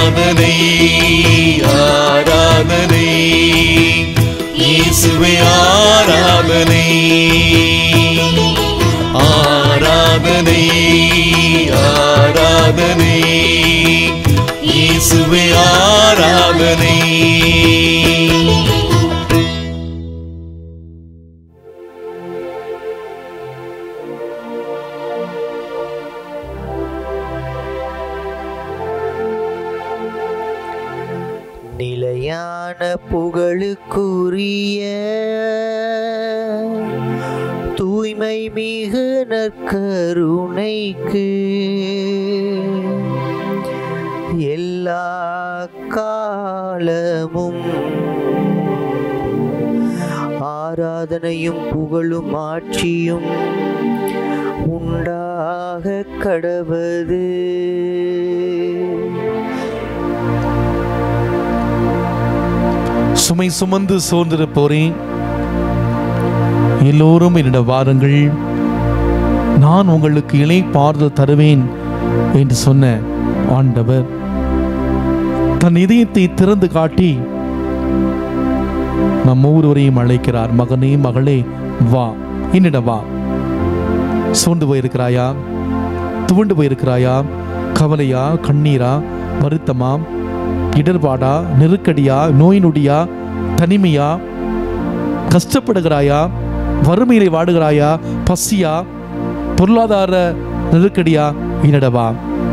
ஆராதனை ஆராதனை இயேசுவே ஆராதனை ஆராதனை ஆராதனை இயேசுவே ஆராதனை நிலையான புகழுக்குரிய தூய்மை மிகு நற்கருணைக்கு எல்லா காலமும் ஆராதனையும் புகழும் ஆட்சியும் உண்டாக கடவது சுமை சுமந்து சோர்ந்திருப்போரே எல்லோரும் என்னிடம் வாருங்கள் நான் உங்களுக்கு இலை பாறுதல் தருவேன் என்று சொன்ன ஆண்டவர் தன் இதயத்தை திறந்து காட்டி நம் ஒவ்வொருவரையும் அழைக்கிறார் மகனே மகளே வா என்னிடம் வா சோர்ந்து போயிருக்கிறாயா துவண்டு போயிருக்கிறாயா கவலையா கண்ணீரா வருத்தமா இடர்பாடா நெருக்கடியா நோய் நொடியா தனிமையா கஷ்டப்படுகிறாயா வறுமையிலே வாடுகிறாயா பசியா பொருளாதார நெருக்கடியா என்னடவா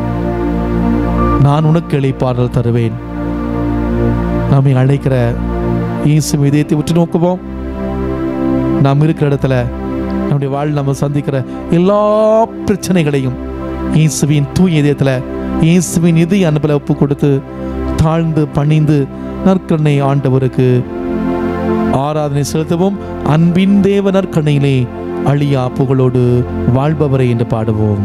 நான் உனக்கு இளைப்பாறுதல் தருவேன் நம்மை அழைக்கிற இயேசு இதயத்தை உற்று நோக்குவோம் நாம் இருக்கிற இடத்துல நம்முடைய வாழ் நம்ம சந்திக்கிற எல்லா பிரச்சனைகளையும் இயேசுவின் தூய இதயத்துல இயேசுவின் இதய அனுப்பல ஒப்பு கொடுத்து தாழ்ந்து பணிந்து நற்கண்ணை ஆண்டவருக்கு ஆராதனை செலுத்துவோம் அன்பின் தேவ நற்கண்ணையிலே அழியா புகழோடு வாழ்பவரை என்று பாடுவோம்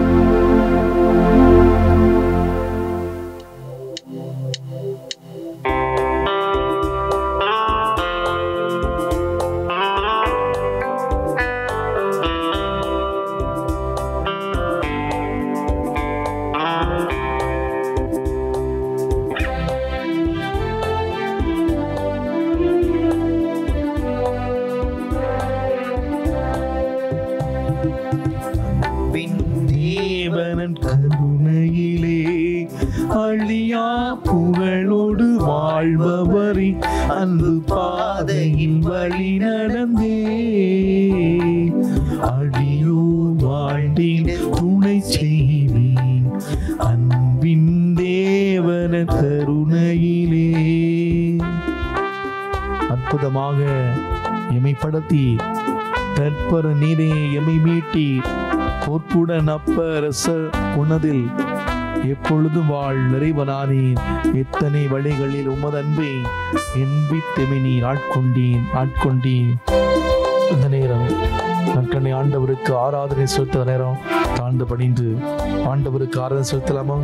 தேவனன் கருணையிலே அழியா புகழோடு வாழ்பவரை அன்பு பாதையில் வழி நடந்தே அழியோர் வாழ்ந்தில் துணை செய்வேன் அன்பின் தேவன கருணையிலே அற்புதமாக எமைப்படுத்தி தற்பர நீரே எமை மீட்டி பொற்புடன் அப்பரச உணதில் எப்பொழுதும் வாழ் நிறைவனானேன் எத்தனை வழிகளில் உமது அன்பை என்பித்தெமி நீர் ஆட்கொண்டேன் ஆட்கொண்டேன் இந்த நேரம் நற்கண்ணை ஆண்டவருக்கு ஆராதனை செலுத்த நேரம் தாழ்ந்து பணிந்து ஆண்டவருக்கு ஆராதனை செலுத்தலாமா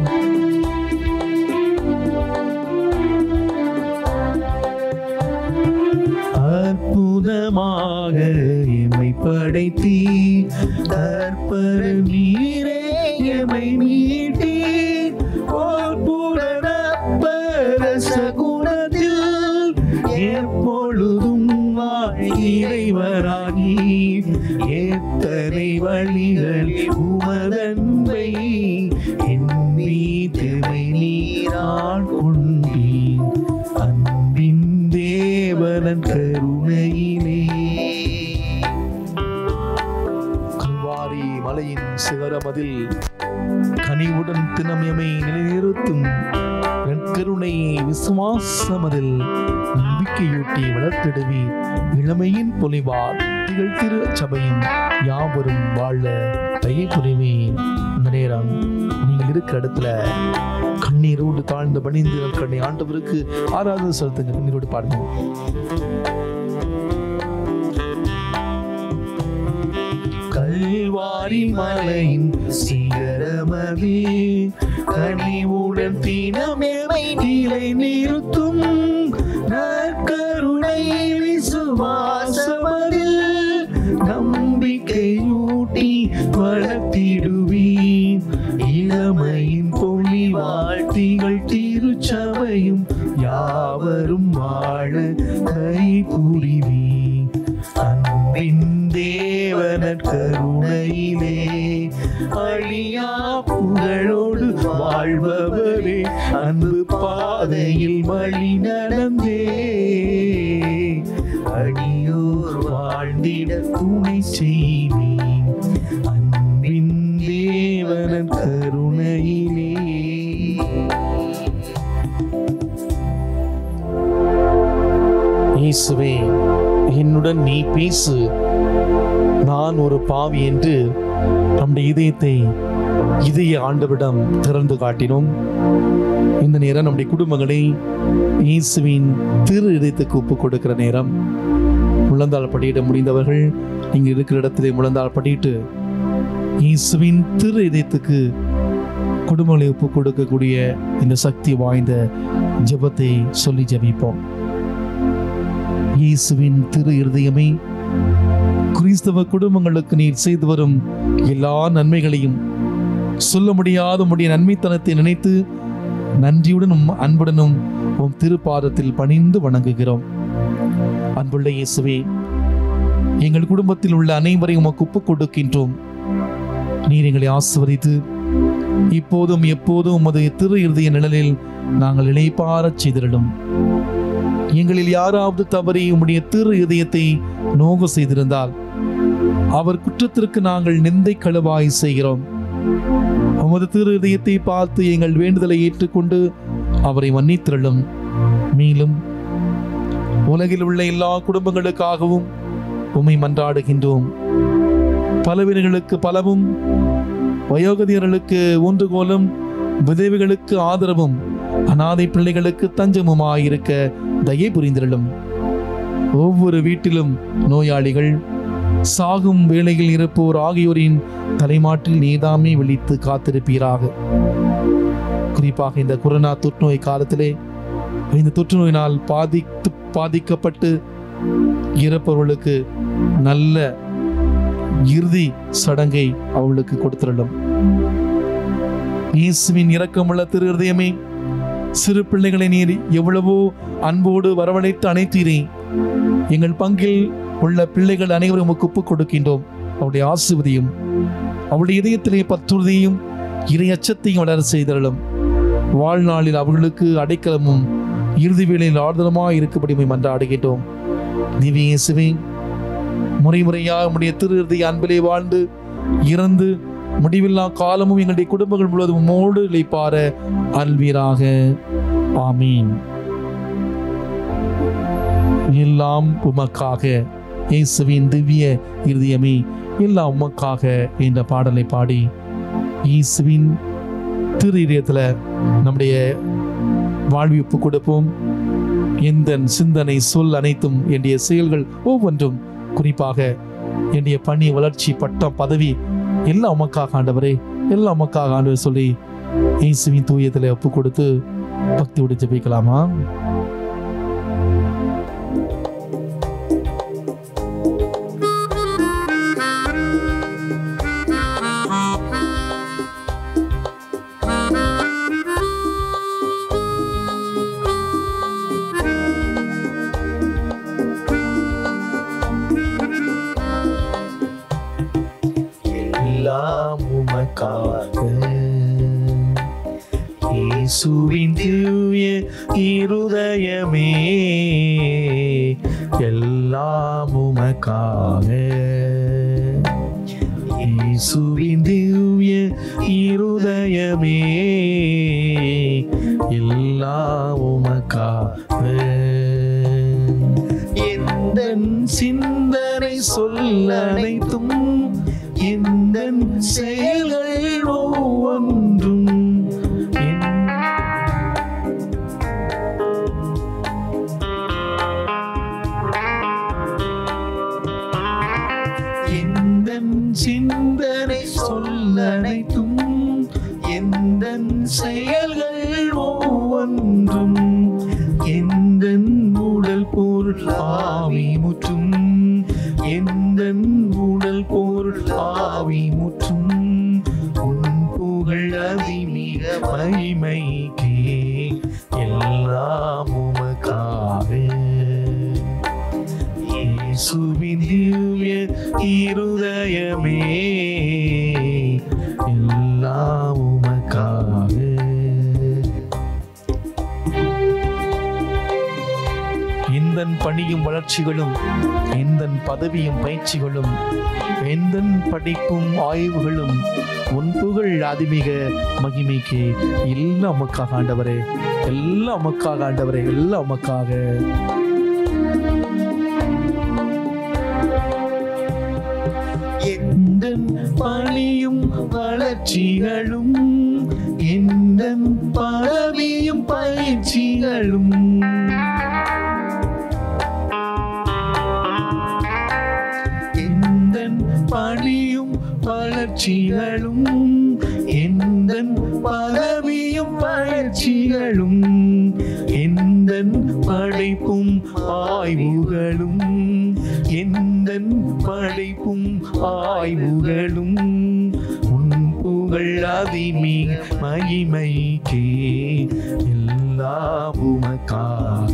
அற்புதமாக எம்மை படைத்தீ தற்பர நீரே எம்மை மீட்டீ பரச குணத்தில் எப்பொழுதும் இறைவராகி எத்தனை வழிகள் உமதன்பை என் மீதுமை நீராள் கொண்டீன் அன்பின் தேவனன் கருணையிலே கல்வாரி மலையின் சிகரமதில் கனிவுடன் தினமியமை நிலைநிறுத்தும் நற்கருணை விசுவாசமதில் நம்பிக்கையூட்டி வளர்த்திடுவி இளமையின் பொலிவார் திகழ் திரு சபையின் யாவரும் வாழ தயை புரிவேன் இந்த நேரம் நீங்கள் இருக்கிற இடத்துல கண்ணீரோடு தாழ்ந்து பணிந்து நற்கண்ணை ஆண்டவருக்கு ஆராதனை செலுத்துங்க கண்ணீரோடு பாருங்க கல்வாரி மலையின் சிகரமதி கனிவுடன் தினமேமை நிலை நிறுத்தும் நற்கருணை விசுவாசமதில் நம்பிக்கையூட்டி வளர்த்திடுவீன் இளமையின் பொலிவார் வாழ்த்திகள் திருச்சபையும் யாவரும் வாழ கை புரிவி அன்பின் தேவன கருணையிலே அழியா புகழோடு வாழ்பவரே அன்பு பாதையில் வழி நடந்தே அடியோர் வாழ்ந்திட துணை செய்தேன் அன்பின் தேவனன் கருணையிலே இயேசுவே என்னுடன் நீ பேசு நான் ஒரு பாவி என்று நம்முடைய இதயத்தை இதய ஆண்டவரிடம் திறந்து காட்டினோம் இந்த நேரம் நம்முடைய குடும்பங்களை இயேசுவின் திரு இதயத்துக்கு ஒப்பு கொடுக்கிற நேரம் முழந்தாள் படியிட முடிந்தவர்கள் நீங்க இருக்கிற இடத்திலே முழந்தாள் படியிட்டு இயேசுவின் திரு இதயத்துக்கு குடும்பங்களை ஒப்பு கொடுக்கக்கூடிய இந்த சக்தி வாய்ந்த ஜெபத்தை சொல்லி ஜெபிப்போம் இயேசுவின் திரு இருதயமே கிறிஸ்தவ குடும்பங்களுக்கு நீர் செய்து வரும் எல்லா நன்மைகளையும் சொல்ல முடியாத உடைய நன்மைத்தனத்தை நினைத்து நன்றியுடனும் அன்புடனும் உம் திருப்பாதத்தில் பணிந்து வணங்குகிறோம் அன்புள்ள இயேசுவே எங்கள் குடும்பத்தில் உள்ள அனைவரையும் உமக்கு ஒப்புக் கொடுக்கின்றோம் நீர் எங்களை ஆசிர்வதித்து இப்போதும் எப்போதும் உமது திரு இருதய நிழலில் நாங்கள் இளைப்பாரச் செய்திருடும் எங்களில் யாராவது தவறி உம்முடைய திரு இதயத்தை நோக செய்திருந்தால் அவர் குற்றத்திற்கு நாங்கள் நிந்தை களுவாய் செய்கிறோம் உமது திரு இதயத்தை பார்த்து எங்கள் வேண்டுதலை ஏற்றுக்கொண்டு அவரை மன்னித்திரளும் மேலும் உலகில் உள்ள எல்லா குடும்பங்களுக்காகவும் உம்மை மன்றாடுகின்றோம் பலவீனர்களுக்கு பலவும் வயோகதியர்களுக்கு ஒன்றுகோலும் விதவைகளுக்கு ஆதரவும் அனாதை பிள்ளைகளுக்கு தஞ்சமுமாயிருக்க தயை புரிந்திரளும் ஒவ்வொரு வீட்டிலும் நோயாளிகள் சாகும் வேளையில் இருப்போர் ஆகியோரின் தலைமாட்டில் நீதாமே விழித்து காத்திருப்பீராக குறிப்பாக இந்த கொரோனா தொற்றுநோய் காலத்திலே இந்த தொற்றுநோயினால் பாதித்து பாதிக்கப்பட்டு இறப்பவர்களுக்கு நல்ல இறுதி சடங்கை அவளுக்கு கொடுத்திரலும் இயேசுவின் இரக்கமுள்ள திரு இருதயமே சிறு பிள்ளைகளை நீர் எவ்வளவோ அன்போடு வரவழைத்து அணைத்தீரே எங்கள் பங்கில் உள்ள பிள்ளைகள் அனைவரும் உமக்கு ஒப்புக் கொடுக்கின்றோம் அவருடைய ஆசிர்வதியும் அவருடைய இதயத்திலே பற்றுறுதியும் இறை அச்சத்தையும் வளர செய்தரலும் வாழ்நாளில் அவர்களுக்கு அடைக்கலமும் இறுதி வேளையில் ஆறுதலமாய் இருக்கும்படி உம்மை மன்றாடுகின்றோம் திவ்ய இயேசுவே முறை முறையாக உம்முடைய திரு இருதய அன்பிலே வாழ்ந்து இறந்து முடிவில்லா காலமும் எங்களுடைய குடும்பங்கள் முழுவதும் உம்மோடு இழைப்பார அல்வீராக ஆமீன் எல்லாம் உமக்காக இயேசுவின் திவ்ய இருதயமே எல்லாம் உமக்காக என்ற பாடலை பாடி இயேசுவின் திரு இதயத்துல நம்முடைய வாழ்வி ஒப்பு கொடுப்போம் எந்த சிந்தனை சொல் அனைத்தும் என்னுடைய செயல்கள் ஒவ்வொன்றும் குறிப்பாக என்னுடைய பணி வளர்ச்சி பட்டம் பதவி எல்லாம் உமக்காக ஆண்டவரே எல்லாம் உமக்காக ஆண்டவர் சொல்லி இயேசுவின் தூயத்தில் ஒப்பு கொடுத்து பக்தியோடு ஜெபிக்கலாமா எல்லாம் உமக்காக இயேசுவின் திவ்ய இருதயமே எல்லாம் உமக்காக இயேசுவின் திவ்ய இருதயமே எல்லாம் உமக்காக எந்த சிந்தனை சொல்ல அனைத்தும் எந்த செயல்கள் ஒவ்வொன்றும் என் எந்த சிந்தனை சொல்ல அனைத்தும் எந்த செயல்கள் ஒவ்வொன்றும் எந்த உடல் பொருள் ஆவி முற்றும் எந்த உடல் பொருள் ஆவி முற்றும் உன் புகழ் அதிமிக மகிமைக்கே எல்லாம் உமக்காக இயேசுவின் திவ்ய இருதயமே எல்லாம் உமக்காக எந்தன் பணியும் வளர்ச்சிகளும் எந்தன் பதவியும் பயிற்சிகளும் எந்தன் படிப்பும் ஆய்வுகளும் உன் புகழ் அதிமிக மகிமைக்கு எல்லாம் உமக்காக ஆண்டவரே எல்லாம் உமக்காக ஆண்டவரே எல்லாம் உமக்காக எந்தன் பணியும் வளர்ச்சிகளும் எந்தன் பதவியும் பயிற்சிகளும் எந்தன் பணியும் வளர்ச்சிகளும் எந்தன் பதவியும் பயிற்சிகளும் எந்தன் படைப்பும் ஆய்வுகளும் எந்தன் படைப்பும் ஆய்வுகளும் உன் புகழ் அதிமிக மகிமைக்கே எல்லாம் உமக்காக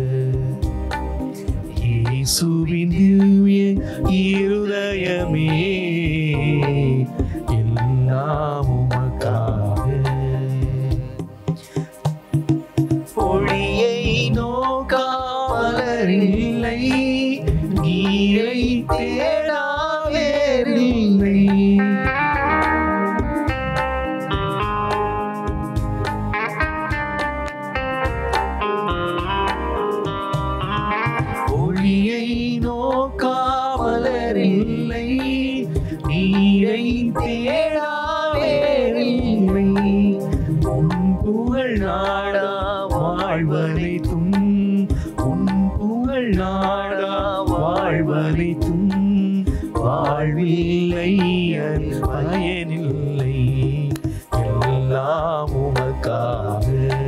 இயேசுவின் திவ்ய இருதயமே எல்லாம் உமக்காக ஒளியை நோக்காமலரில்லை நீரை தேடாவேறில்லை ஒளியை நோக்காமலரில்லை நீரை தேடாவேறில்லை உன் புகழ் நாடா வாழ்வனைத்தும் உன் புகழ் நாடா வாழ்வனைத்தும் வாழ்வில்லை அது பயனில்லை எல்லாம் உமக்காக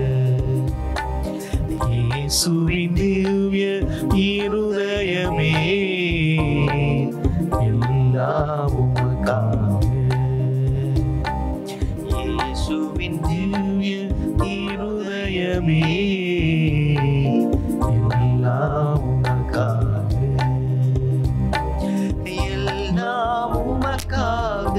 இயேசுவின் திவ்ய இருதயமே எல்லாம் உமக்காக இயேசுவின் திவ்ய இருதயமே எல்லாம் உமக்காக எல்லாம் உமக்காக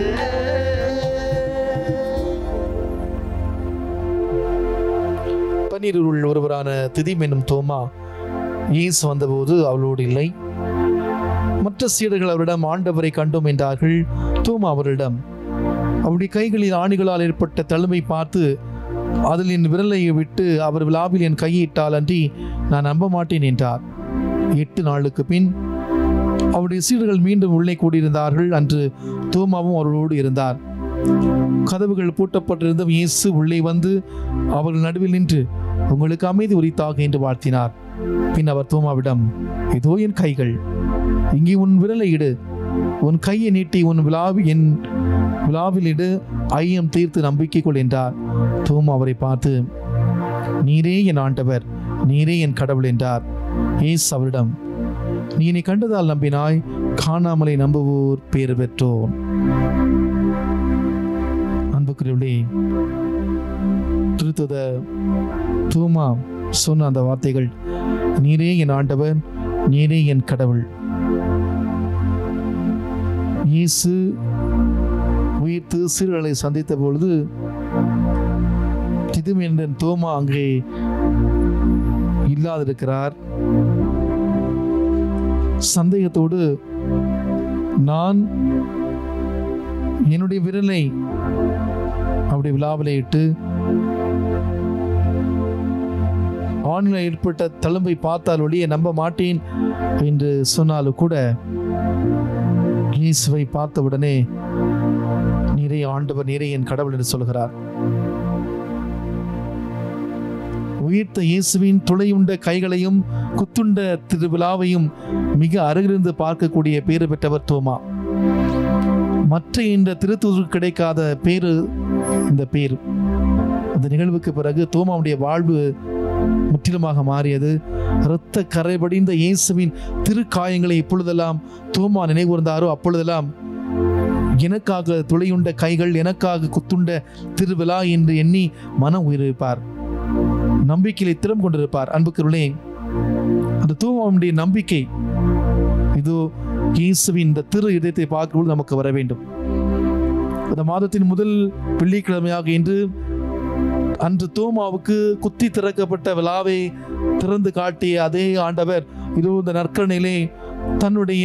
பன்னிருள் ஒருவரான திதிம் என்னும் தோமா இயேசு வந்தபோது அவளோடு இல்லை மற்ற சீடர்கள் அவரிடம் ஆண்டவரை கண்டோம் என்றார்கள் தோமா அவரிடம் அவருடைய கைகளில் ஆணிகளால் ஏற்பட்ட தழுமை பார்த்து அதில் என் விரலை விட்டு அவர் விழாவில் என் கையை இட்டால் அன்றி நான் நம்ப மாட்டேன் என்றார் எட்டு நாளுக்கு பின் அவருடைய சீடர்கள் மீண்டும் உள்ளே கூடியிருந்தார்கள் அன்று தோமாவும் அவர்களோடு இருந்தார் கதவுகள் பூட்டப்பட்டிருந்தும் இயேசு உள்ளே வந்து அவர்கள் நடுவில் நின்று உங்களுக்கு அமைதி உரித்தாக என்று வாழ்த்தினார் பின் அவர் தோமாவிடம் இதோ என் கைகள் இங்கே உன் விரலை இடு உன் கையை நீட்டி உன் விழாவி என் விழாவில் இடு ஐயம் தீர்த்து நம்பிக்கை கொள் என்றார் தோமா அவரை பார்த்து நீரே என் ஆண்டவர் நீரே என் கடவுள் என்றார் ஏஸ் அவரிடம் நீ என்னை கண்டதால் நம்பினாய் காணாமலை நம்புவோர் பேறு பெற்றோர் அன்புக்குரியவர்களே திருத்துத தூமா சொன்ன அந்த வார்த்தைகள் நீரே என் ஆண்டவர் நீரே என் கடவுள் இயேசு உயிர்த்து சீர்களை சந்தித்த பொழுது திதும் என்ற தோமா அங்கே இல்லாதிருக்கிறார் சந்தேகத்தோடு நான் என்னுடைய விரலை அவருடைய விழாவிலே இட்டு ஆணில் ஏற்பட்ட தழும்பை பார்த்தால் ஒளிய நம்ப மாட்டேன் என்று சொன்னாலும் கூட இயேசுவை பார்த்தவுடனே நீரே ஆண்டவர் நீரே என் கடவுள் என்று சொல்கிறார் உயிர்த்த இயேசுவின் துளையுண்ட கைகளையும் குத்துண்ட திருவிழாவையும் மிக அருகிலிருந்து பார்க்கக்கூடிய பேறு பெற்றவர் தோமா மற்ற இந்த திருத்தூருக்கு கிடைக்காத பேரு இந்த பேர் அந்த நிகழ்வுக்கு பிறகு தோமாவுடைய வாழ்வு முற்றிலுமாக மாறியது இரத்த கரைபடிந்த இயேசுவின் திருக்காயங்களை எப்பொழுதெல்லாம் தோமா நினைவுர்ந்தாரோ அப்பொழுதெல்லாம் எனக்காக துளையுண்ட கைகள் எனக்காக குத்துண்ட திருவிழா என்று எண்ணி மனம் உயிரிழப்பார் நம்பிக்கையிலே திறம் கொண்டிருப்பார் அன்புக்குள்ளே அந்த தூவனுடைய நம்பிக்கை இது இயேசுவின் இந்த திரு இதயத்தை பார்க்கும்போது நமக்கு வர வேண்டும் இந்த மாதத்தின் முதல் வெள்ளிக்கிழமையாக இன்று அன்று தோமாவுக்கு குத்தி திறக்கப்பட்ட விழாவை திறந்து காட்டிய அதே ஆண்டவர் இதோ இந்த நற்கரணிலே தன்னுடைய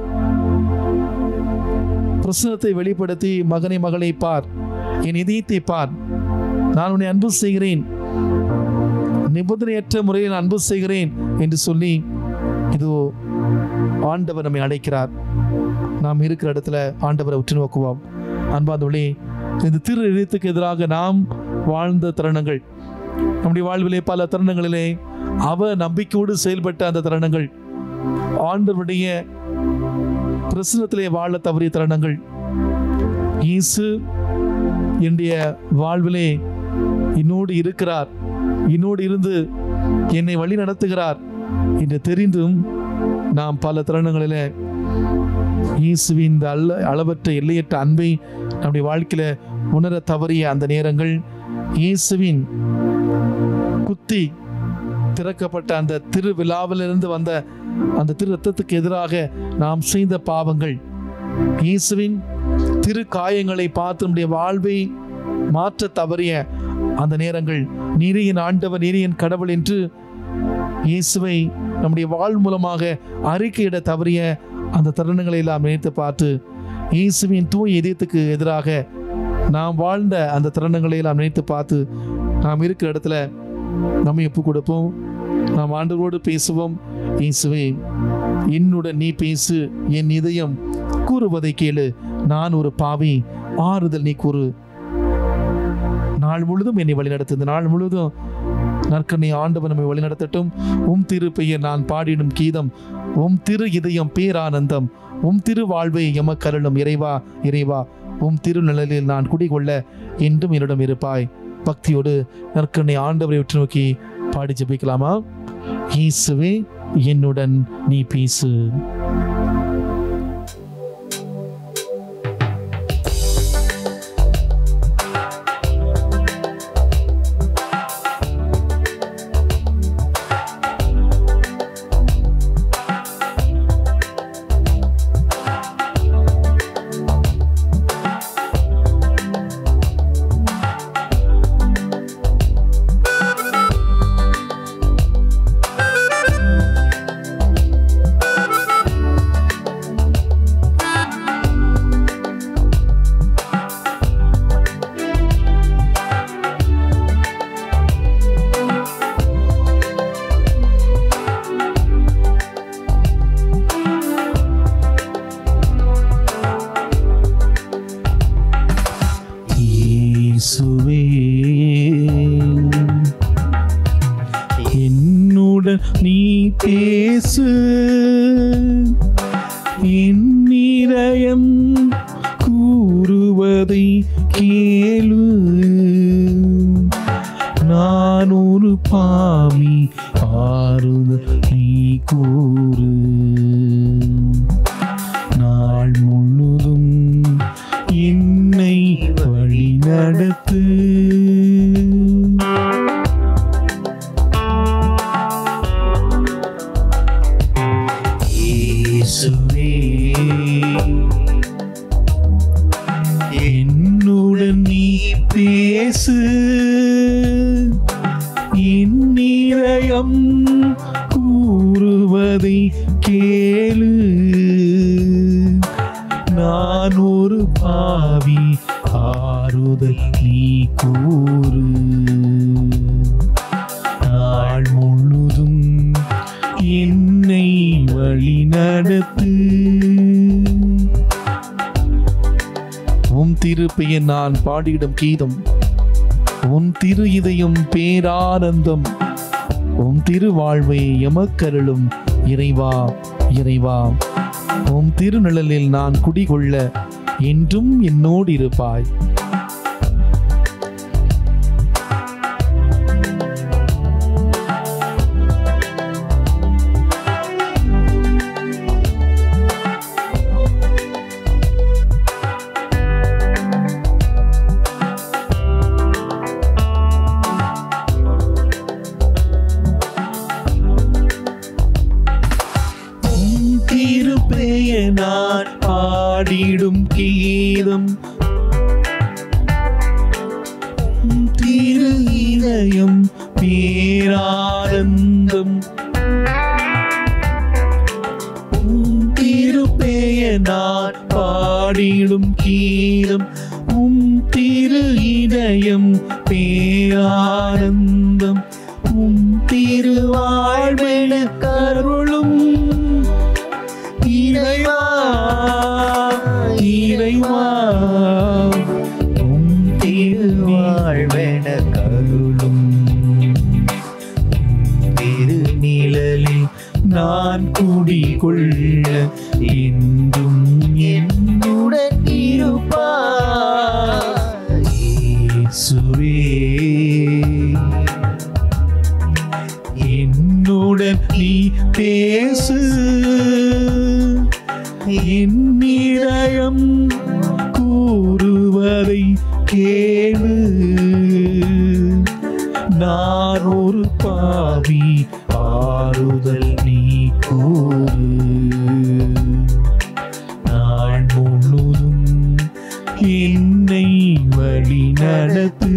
பிரசனத்தை வெளிப்படுத்தி மகனை மகளை பார் என் இதயத்தை பார் நான் உன்னை அன்பு செய்கிறேன் நிபந்தனையற்ற முறையில் அன்பு செய்கிறேன் என்று சொல்லி இதோ ஆண்டவர் நம்மை அழைக்கிறார் நாம் இருக்கிற இடத்துல ஆண்டவரை உற்று நோக்குவோம் அன்பாந்தவளே இந்த திரு இதயத்துக்கு எதிராக நாம் வாழ்ந்த தருணங்கள் நம்முடைய வாழ்விலே பல தருணங்களிலே அவ நம்பிக்கையோடு செயல்பட்ட அந்த தருணங்கள் ஆண்டவருடைய பிரசனத்திலே வாழ தவறிய தருணங்கள் இயேசு என்னுடைய வாழ்விலே என்னோடு இருக்கிறார் என்னோடு இருந்து என்னை வழி நடத்துகிறார் என்று தெரிந்தும் நாம் பல தருணங்களிலே இயேசுவின் இந்த அல்ல அளவற்ற எல்லையற்ற அன்பை நம்முடைய வாழ்க்கையில உணர தவறிய அந்த நேரங்கள் இயேசுவின் குத்தி திறக்கப்பட்ட அந்த திருவிழாவிலிருந்து வந்த அந்த திரு ரத்தத்துக்கு எதிராக நாம் செய்த பாவங்கள் இயேசுவின் திரு காயங்களை பார்த்து நம்முடைய வாழ்வை மாற்ற தவறிய அந்த நேரங்கள் நீரியின் ஆண்டவர் நீரியின் கடவுள் என்று இயேசுவை நம்முடைய வாழ் மூலமாக அறிக்கையிட தவறிய அந்த தருணங்களை எல்லாம் நினைத்து பார்த்து இயேசுவின் தூய் இதயத்துக்கு எதிராக நாம் வாழ்ந்த அந்த தருணங்களை எல்லாம் நினைத்து பார்த்து நாம் இருக்கிற இடத்துல நம்மை ஒப்பு கொடுப்போம் நாம் ஆண்டவரோடு பேசுவோம் இயேசுவே என்னுடன் நீ பேசு என் இதயம் கூறுவதை கேளு நான் ஒரு பாவி ஆறுதல் நீ கூறு நாள் முழுதும் என்னை வழிநடத்து இந்த நாள் முழுவதும் நற்கண்ணை ஆண்டவன் நம்மை வழிநடத்தட்டும் உம் திரு பெயர் நான் பாடிடும் கீதம் உம் திரு இதயம் பேரானந்தம் உம் திரு வாழ்வை எமக்கருளும் இறைவா இறைவா உம் திருநிழலில் நான் குடிகொள்ள என்றும் என்னிடம் இருப்பாய் பக்தியோடு நற்கண்ணை ஆண்டவரை உற்று நோக்கி பாடி ஜெபிக்கலாமா இயேசுவே என்னுடன் நீ பேசு இயேசுவே என்னுடன் நீ பேசு என் இதயம் கூறுவதை கேளு நான் ஒரு பாவி ஆறுதல் நீ கூறு நாள் முழுதும் என்னை வழி நடத்து இயேசுவே என்னுடன் நீ பேசு என் இதயம் கூறுவதை கேளு நான் ஒரு பாவி ஆறுதல் நீ கூறு நாள் முழுதும் என்னை வழி நடத்து உம் திருப்பெயர் நான் பாடியிடும் கீதம் உன் திரு இதயம் பேரானந்தம் உம் திருவாழ்வை எமக்கருளும் இறைவா இறைவா உம் திருநிழலில் நான் குடிகொள்ள என்றும் என்னோடு இருப்பாய் நான் பாடிடும் கீதம் உம் திரு இதயம் பேரானந்தம் உம் திருப்பெய நான் பாடிடும் கீதம் உம் திரு இதயம் பேரானந்தம் உம் திருவாழ்வென கருளும் இறைவா இறைவா உம் திருவாழ்வென கருளும் திருநிழலில் நான் குடிகொள்ள என்றும் என்னுடன் இருப்பாய் இயேசுவே என்னுடன் நீ பேசு என் இதயம் கூறுவதை கேளு நான் ஒரு பாவி ஆறுதல் நீ கூறு நாள் முழுதும் என்னை வழி நடத்து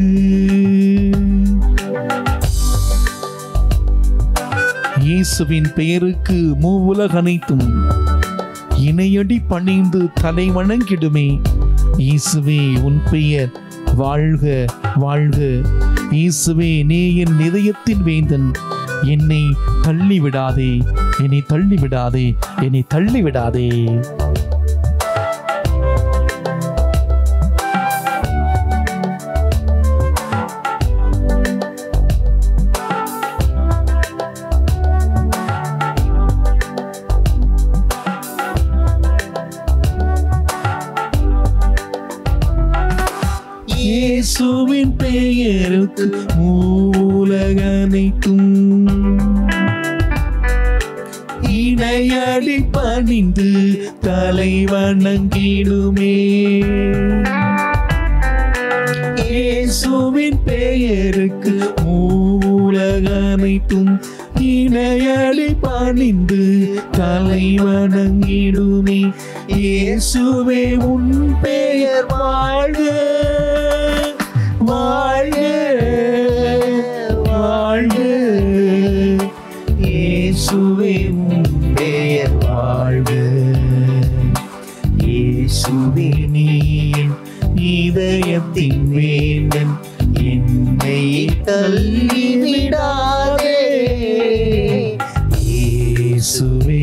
இயேசுவின் பெயருக்கு மூவுலக அனைத்தும் இணையடி பணிந்து தலை வணங்கிடுமே இயேசுவே உன் பெயர் வாழ்க வாழ்க இயேசுவே நீ என் இதயத்தின் வேந்தன் என்னை தள்ளி விடாதே என்னை தள்ளி விடாதே என்னை தள்ளி விடாதே இயேசுவின் பெயருக்கு மூலகனைத்தும் இணையடி பணிந்து தலை வணங்கிடுமே இயேசுவின் பெயருக்கு மூலகனைத்தும் இணையடி பணிந்து தலை வணங்கிடுமே இயேசுவே உன் பெயர் வாழ்க வாழ்க வாழ்க இயேசுவே உன் பெயர் வாழ்க இயேசுவே நீ என் இதயத்தின் வேந்தன் என்னை தள்ளிவிடாதே இயேசுவே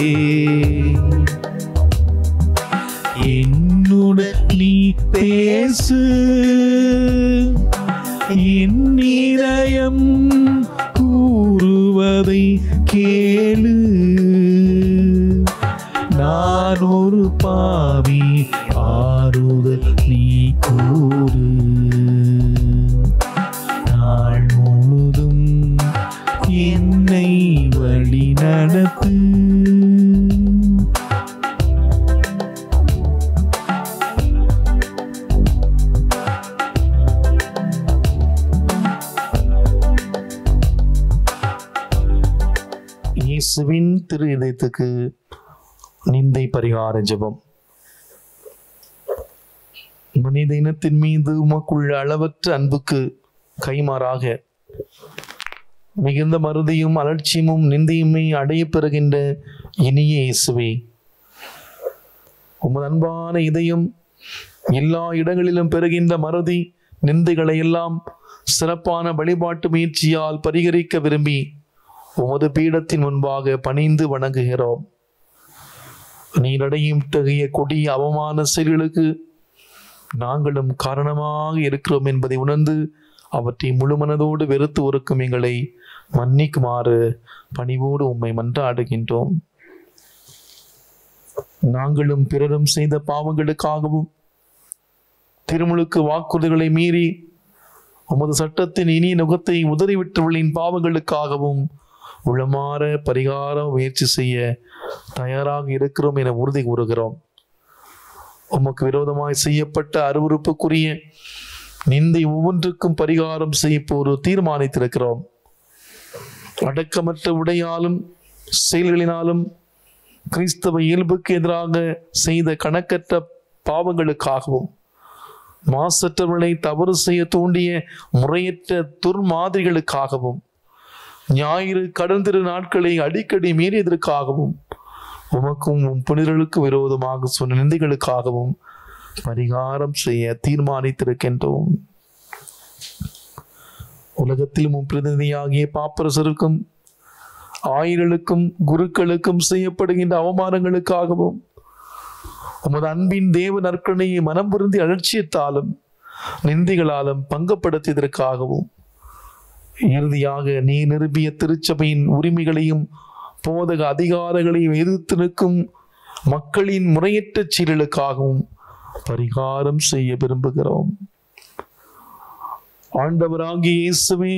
என்னுடன் நீ பேசு என் இதயம் கூறுவதை கேளு நான் ஒரு பாவி ஆறுதல் நீ கூறு நாள் முழுதும் என்னை வழி நடத்து இயேசுவின் திரு இதயத்துக்கு நிந்தை பரிகார ஜெபம் மனித இனத்தின் மீது உமக்குள்ள அளவற்ற அன்புக்கு கைமாறாக மிகுந்த மருதியும் அலட்சியமும் நிந்தையுமே அடைய பெறுகின்ற இனிய இயேசுவே உமது அன்பான இதயம் எல்லா இடங்களிலும் பெறுகின்ற மறதி நிந்தைகளை எல்லாம் சிறப்பான வழிபாட்டு முயற்சியால் பரிகரிக்க விரும்பி உமது பீடத்தின் முன்பாக பணிந்து வணங்குகிறோம் நீரடையும் தகைய கொடிய அவமான செயல்களுக்கு நாங்களும் காரணமாக இருக்கிறோம் என்பதை உணர்ந்து அவற்றை முழுமனதோடு வெறுத்து ஒருக்கும் எங்களை மன்னிக்குமாறு பணிவோடு உம்மை மன்றாடுகின்றோம் நாங்களும் பிறரும் செய்த பாவங்களுக்காகவும் திருமுழுக்கு வாக்குறுதிகளை மீறி உமது சட்டத்தின் இனிய நுகத்தை உதறிவிட்டவர்களின் பாவங்களுக்காகவும் உளமாற பரிகார முயற்சி செய்ய தயாராக இருக்கிறோம் என உறுதி கூறுகிறோம் உமக்கு விரோதமாய் செய்யப்பட்ட அருவருப்புக்குரிய நிந்தை ஒவ்வொன்றுக்கும் பரிகாரம் செய்ய ஒரு தீர்மானித்திருக்கிறோம் அடக்கமற்ற உடையாலும் செயல்களினாலும் கிறிஸ்தவ இயல்புக்கு எதிராக செய்த கணக்கற்ற பாவங்களுக்காகவும் மாசற்றவர்களை தவறு செய்ய தூண்டிய முறையற்ற துர்மாதிரிகளுக்காகவும் ஞாயிறு கடந்திரு நாட்களை அடிக்கடி மீறியதற்காகவும் உமக்கும் உம் புனிதர்களுக்கு விரோதமாக சொன்ன நிந்தைகளுக்காகவும் பரிகாரம் செய்ய தீர்மானித்திருக்கின்றோம் உலகத்தில் உம் பிரதிநிதியாகிய பாப்பரசருக்கும் ஆயிரலுக்கும் குருக்களுக்கும் செய்யப்படுகின்ற அவமானங்களுக்காகவும் உமது அன்பின் தேவ நற்கணையை மனம் பொருந்தி அலட்சியத்தாலும் நிந்திகளாலும் பங்கப்படுத்தியதற்காகவும் இறுதியாக நீ நிரூபிய திருச்சபையின் உரிமைகளையும் போதக அதிகாரங்களையும் எதிர்த்து நிற்கும் மக்களின் முறையற்ற சீரலுக்காகவும் பரிகாரம் செய்ய விரும்புகிறோம் ஆண்டவராகிய இயேசுவே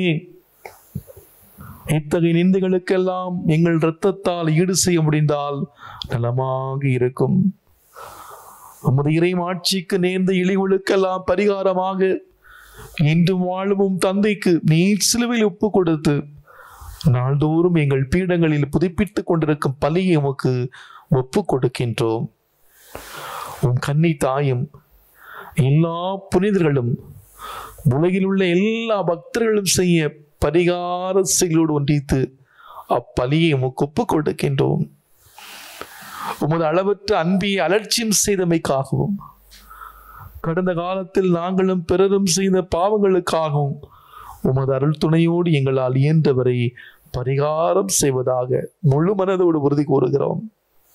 இத்தகைய நிந்தைகளுக்கெல்லாம் எங்கள் இரத்தத்தால் ஈடு செய்ய முடிந்தால் நலமாக இருக்கும் உமது இறை ஆட்சிக்கு நேர்ந்த இழிவுகளுக்கெல்லாம் பரிகாரமாக இன்று வாழும் தந்தைக்கு நீர் சிலுவையில் ஒப்பு கொடுத்து நாள்தோறும் எங்கள் பீடங்களில் புதுப்பித்துக் கொண்டிருக்கும் பலியை உமக்கு ஒப்பு கொடுக்கின்றோம் உம் கன்னி தாயும் எல்லா புனிதர்களும் உலகில் உள்ள எல்லா பக்தர்களும் செய்ய பரிகார செயலோடு ஒன்றித்து அப்பலியை உமக்கு ஒப்புக் கொடுக்கின்றோம் உமது அளவற்ற அன்பியை அலட்சியம் செய்தமைக்காகவும் கடந்த காலத்தில் நாங்களும் பிறரும் செய்த பாவங்களுக்காகவும் உமது அருள் துணையோடு எங்களால் இயன்றவரை பரிகாரம் செய்வதாக முழு மனதோடு உறுதி கூறுகிறோம்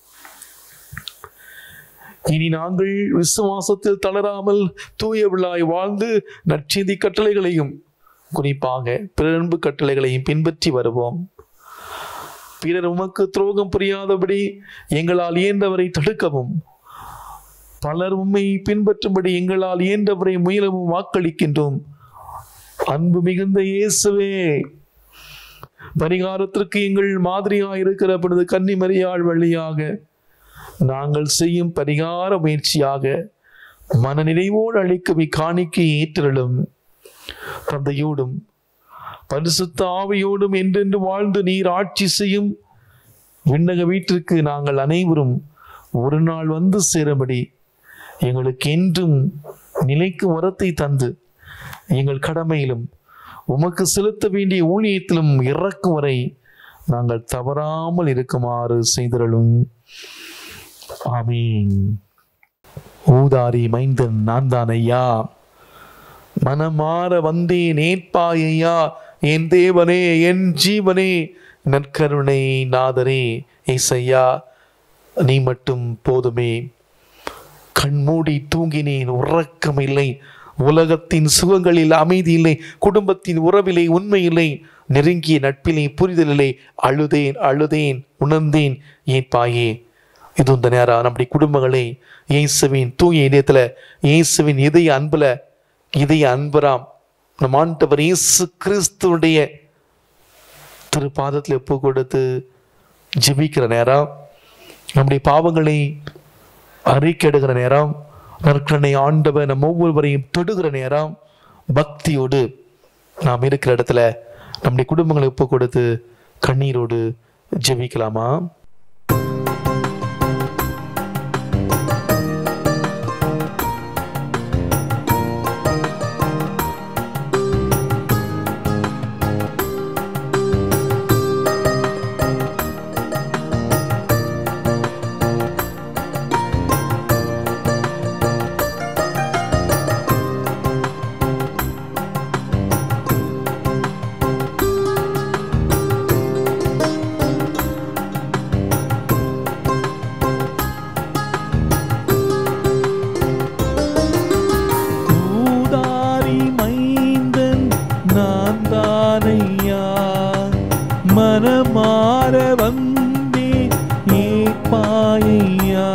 இனி நாங்கள் விசுவாசத்தில் தளராமல் தூயவிழாய் வாழ்ந்து நற்செய்தி கட்டளைகளையும் குறிப்பாக பிறன்பு கட்டளைகளையும் பின்பற்றி வருவோம் பிறர் உமக்கு துரோகம் புரியாதபடி எங்களால் இயன்றவரை தடுக்கவும் பலர் உம்மை பின்பற்றும்படி எங்களால் இயன்றவரை முயலவும் வாக்களிக்கின்றோம் அன்பு மிகுந்த இயேசுவே பரிகாரத்திற்கு எங்கள் மாதிரியாக இருக்கிற பொழுது கன்னிமரியாள் வழியாக நாங்கள் செய்யும் பரிகார முயற்சியாக மனநிறைவோடு அளிக்கும் இக்காணிக்கை ஏற்றலும் தந்தையோடும் பரிசுத்த ஆவியோடும் என்றென்று வாழ்ந்து நீர் ஆட்சி செய்யும் விண்ணக வீட்டிற்கு நாங்கள் அனைவரும் ஒரு நாள் வந்து சேரும்படி எங்களுக்கு என்றும் நிலைக்கும் வரத்தை தந்து எங்கள் கடமையிலும் உமக்கு செலுத்த வேண்டிய ஊழியத்திலும் இறக்கும் வரை நாங்கள் தவறாமல் இருக்குமாறு செய்திருளும் ஆமீன் ஊதாரி மைந்தன் நான் தான் ஐயா மனமாற வந்தேன் ஏற்பாயையா என் தேவனே என் ஜீவனே நற்கருணை நாதரே ஏசையா நீ மட்டும் போதுமே கண்மூடி தூங்கினேன் உறக்கம் இல்லை உலகத்தின் சுகங்களில் அமைதி இல்லை குடும்பத்தின் உறவிலே உண்மை இல்லை நெருங்கிய நட்பிலே புரிதல் இல்லை அழுதேன் அழுதேன் உணர்ந்தேன் ஏன் பாயே இது இந்த நேரம் நம்முடைய குடும்பங்களை இயேசுவின் தூய இதயத்துல இயேசுவின் இதய அன்புல இதய அன்பராம் நம் ஆண்டவர் இயேசு கிறிஸ்துவுடைய திருப்பாதத்தில் ஒப்பு கொடுத்து ஜெபிக்கிற நேரம் நம்முடைய பாவங்களை அறிக்கையிடுகிற நேரம் நற்கனை ஆண்டவர் நம் ஒவ்வொருவரையும் தொடுகிற நேரம் பக்தியோடு நாம் இருக்கிற இடத்துல நம்முடைய குடும்பங்களை ஒப்பு கொடுத்து கண்ணீரோடு ஜெபிக்கலாமா ஊதாரி மைந்தன் நான் தானையா மனமாற வந்தே ஏப்பாயா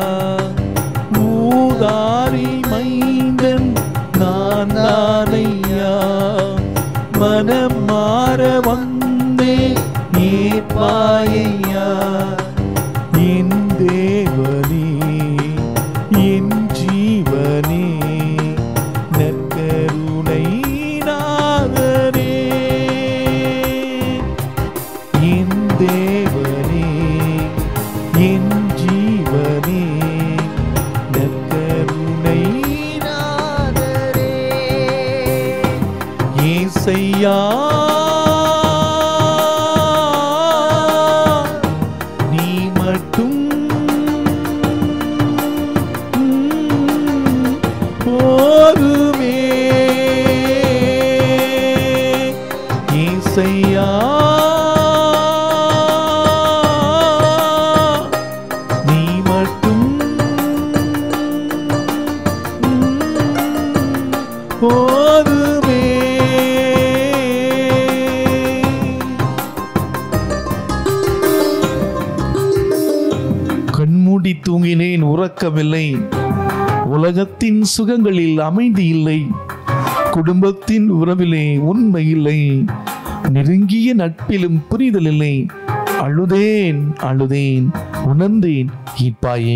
ஊதாரி மைந்தன் நான் தானையா மனமாற வந்தே ஏப்பாயா என் தேவனே என் ஜீவனே நற்கருணை நாதரே என் தேவனே என் ஜீவனே ஏசையா நீ மட்டும் போதுமே கண்மூடி தூங்கினேன் உறக்கமில்லை உலகத்தின் சுகங்களில் அமைதி இல்லை குடும்பத்தின் உறவிலே உண்மை இல்லை நெருங்கிய நட்பிலும் புரிதல் இல்லை அழுதேன் அழுதேன் உணர்ந்தேன் ஈப்பாயே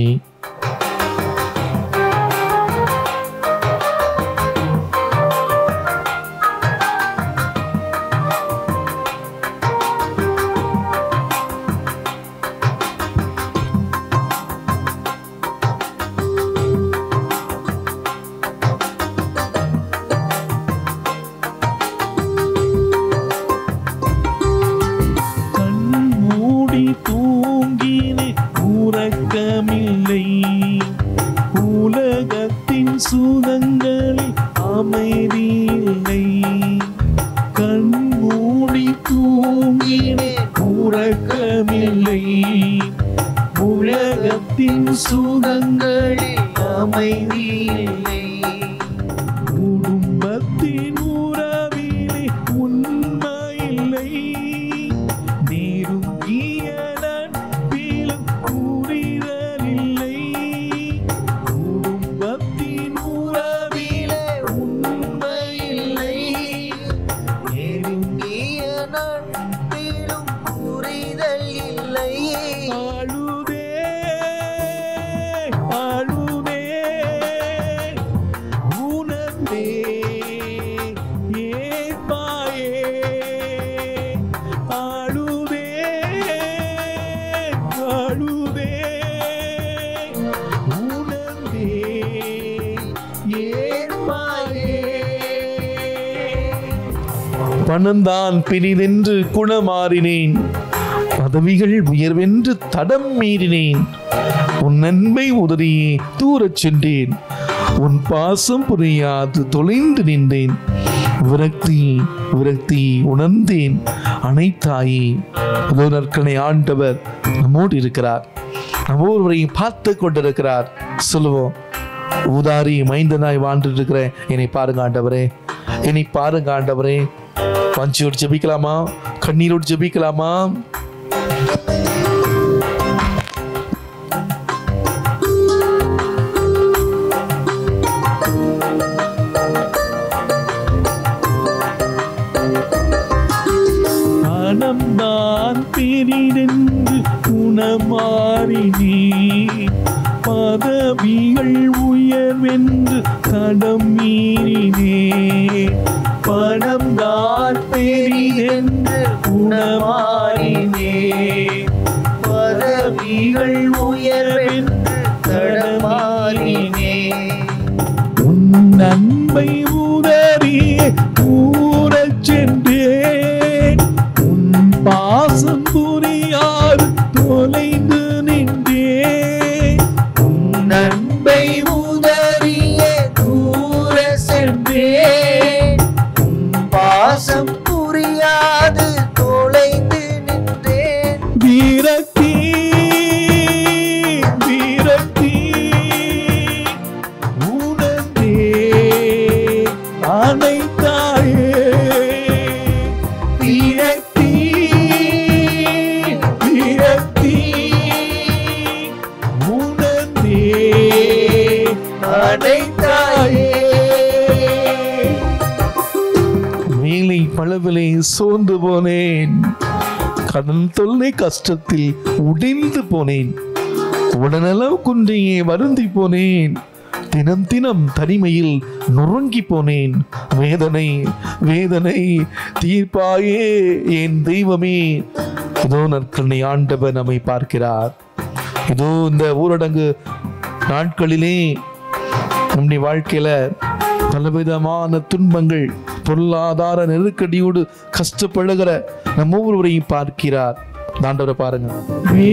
கண் மூடி தூங்கினே உறக்கமில்லை உலகத்தின் சுகங்களில் அமைதி இல்லை கண் மூடி தூங்கினே உறக்கமில்லை உலகத்தின் சுகங்களில் அமைதி இல்லை குடும்பத்தின் உறவிலே உண்மையில்லை நெருங்கிய நட்பிலும் புரிதலில்லை குடும்பத்தின் உறவிலே உண்மையில்லை நெருங்கிய நட்பிலும் புரிதல் இல்லை அழுதே அழுதே உணர்ந்தே ஏற்பாயே அழுதே அழுதே உணர்ந்தே ஏற்பாயே பணந்தான் பிரிதென்று குணமாறினேன் பதவிகள் உயர்வென்று தடம் மீறினேன் உன் அன்பை உதறியே தூரச் சென்றேன் உன் பாசம் புரியாது தொலைந்து நின்றேன் விரக்தி விரக்தி உணர்ந்தேன் அனைத்தாயே அதோ நற்கனை ஆண்டவர் நம்மோடு இருக்கிறார் நம்ம ஒருவரையும் பார்த்து கொண்டிருக்கிறார் சொல்லுவோம் ஊதாரி மைந்தனாய் வாழ்ந்துட்டு இருக்கிறேன் என்னை பாருங்க ஆண்டவரே என்னை பாருங்க ஆண்டவரே பஞ்சியோடு ஜெபிக்கலாமா கண்ணீரோடு ஜெபிக்கலாமா மனம் தான் பெரிதென்று குணமாறினே பதவிகள் உயர்வென்று தடம் மீறினே பணம் தான் பெரிதென்று குணமாறினே பதவிகள் உயர்வென்று தடமாறினே உன் அன்பை உதறிய கூறச் சென்றேன் உன் பாசம் புரியாது தொலைந்து நின்றேன் உன் அன்பை உதறிய கூற சென்றேன் உன் பாசம் புரியாது தொலைந்து நின்றேன் விரக்தி விரக்தி உணர்ந்தே அனைத்தாயே விரக்தி விரக்தி உணர்ந்தே அனைத்தாயே வேலை பளவிலே சோர்ந்து போனேன் கடன் தொல்லை கஷ்டத்தில் உடைந்து போனேன் உடனளவு குன்றியே வருந்தி போனேன் தினம் தினம் தனிமையில் நொறுங்கி போனேன் வேதனை வேதனை தீர்ப்பாயே என் தெய்வமே இதோ நற்கண்ணை ஆண்டவர் நம்மை பார்க்கிறார் இதோ இந்த ஊரடங்கு நாட்களிலே நம்முடைய வாழ்க்கையில பலவிதமான துன்பங்கள் பொருளாதார நெருக்கடியோடு கஷ்டப்படுகிற நம்ம ஒவ்வொருவரையும் பார்க்கிறார் ஆண்டவரை பாருங்க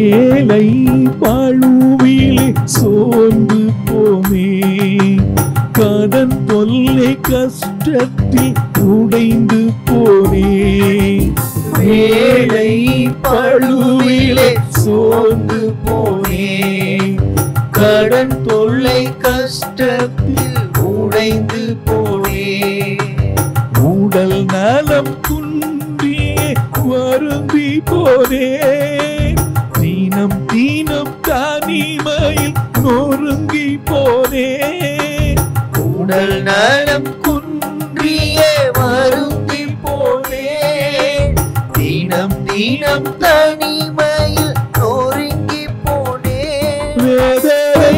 வேலை பழுவிலே சோர்ந்து போனே கடன் தொல்லை கஷ்டத்தில் உடைந்து போனேன் வேலை பழுவிலே சோர்ந்து போனேன் கடன் தொல்லை கஷ்டத்தில் உடைந்து போனேன் உடல் நலம் குன்றியே வருந்தி போனேன் தீனம் தீனம் தனிமையில் நொறுங்கி போனேன் உடல் நலம் குன்றியே வருந்தி போனேன் தினம் தினம் தனிமையில் நொறுங்கி போனேன் வேதனை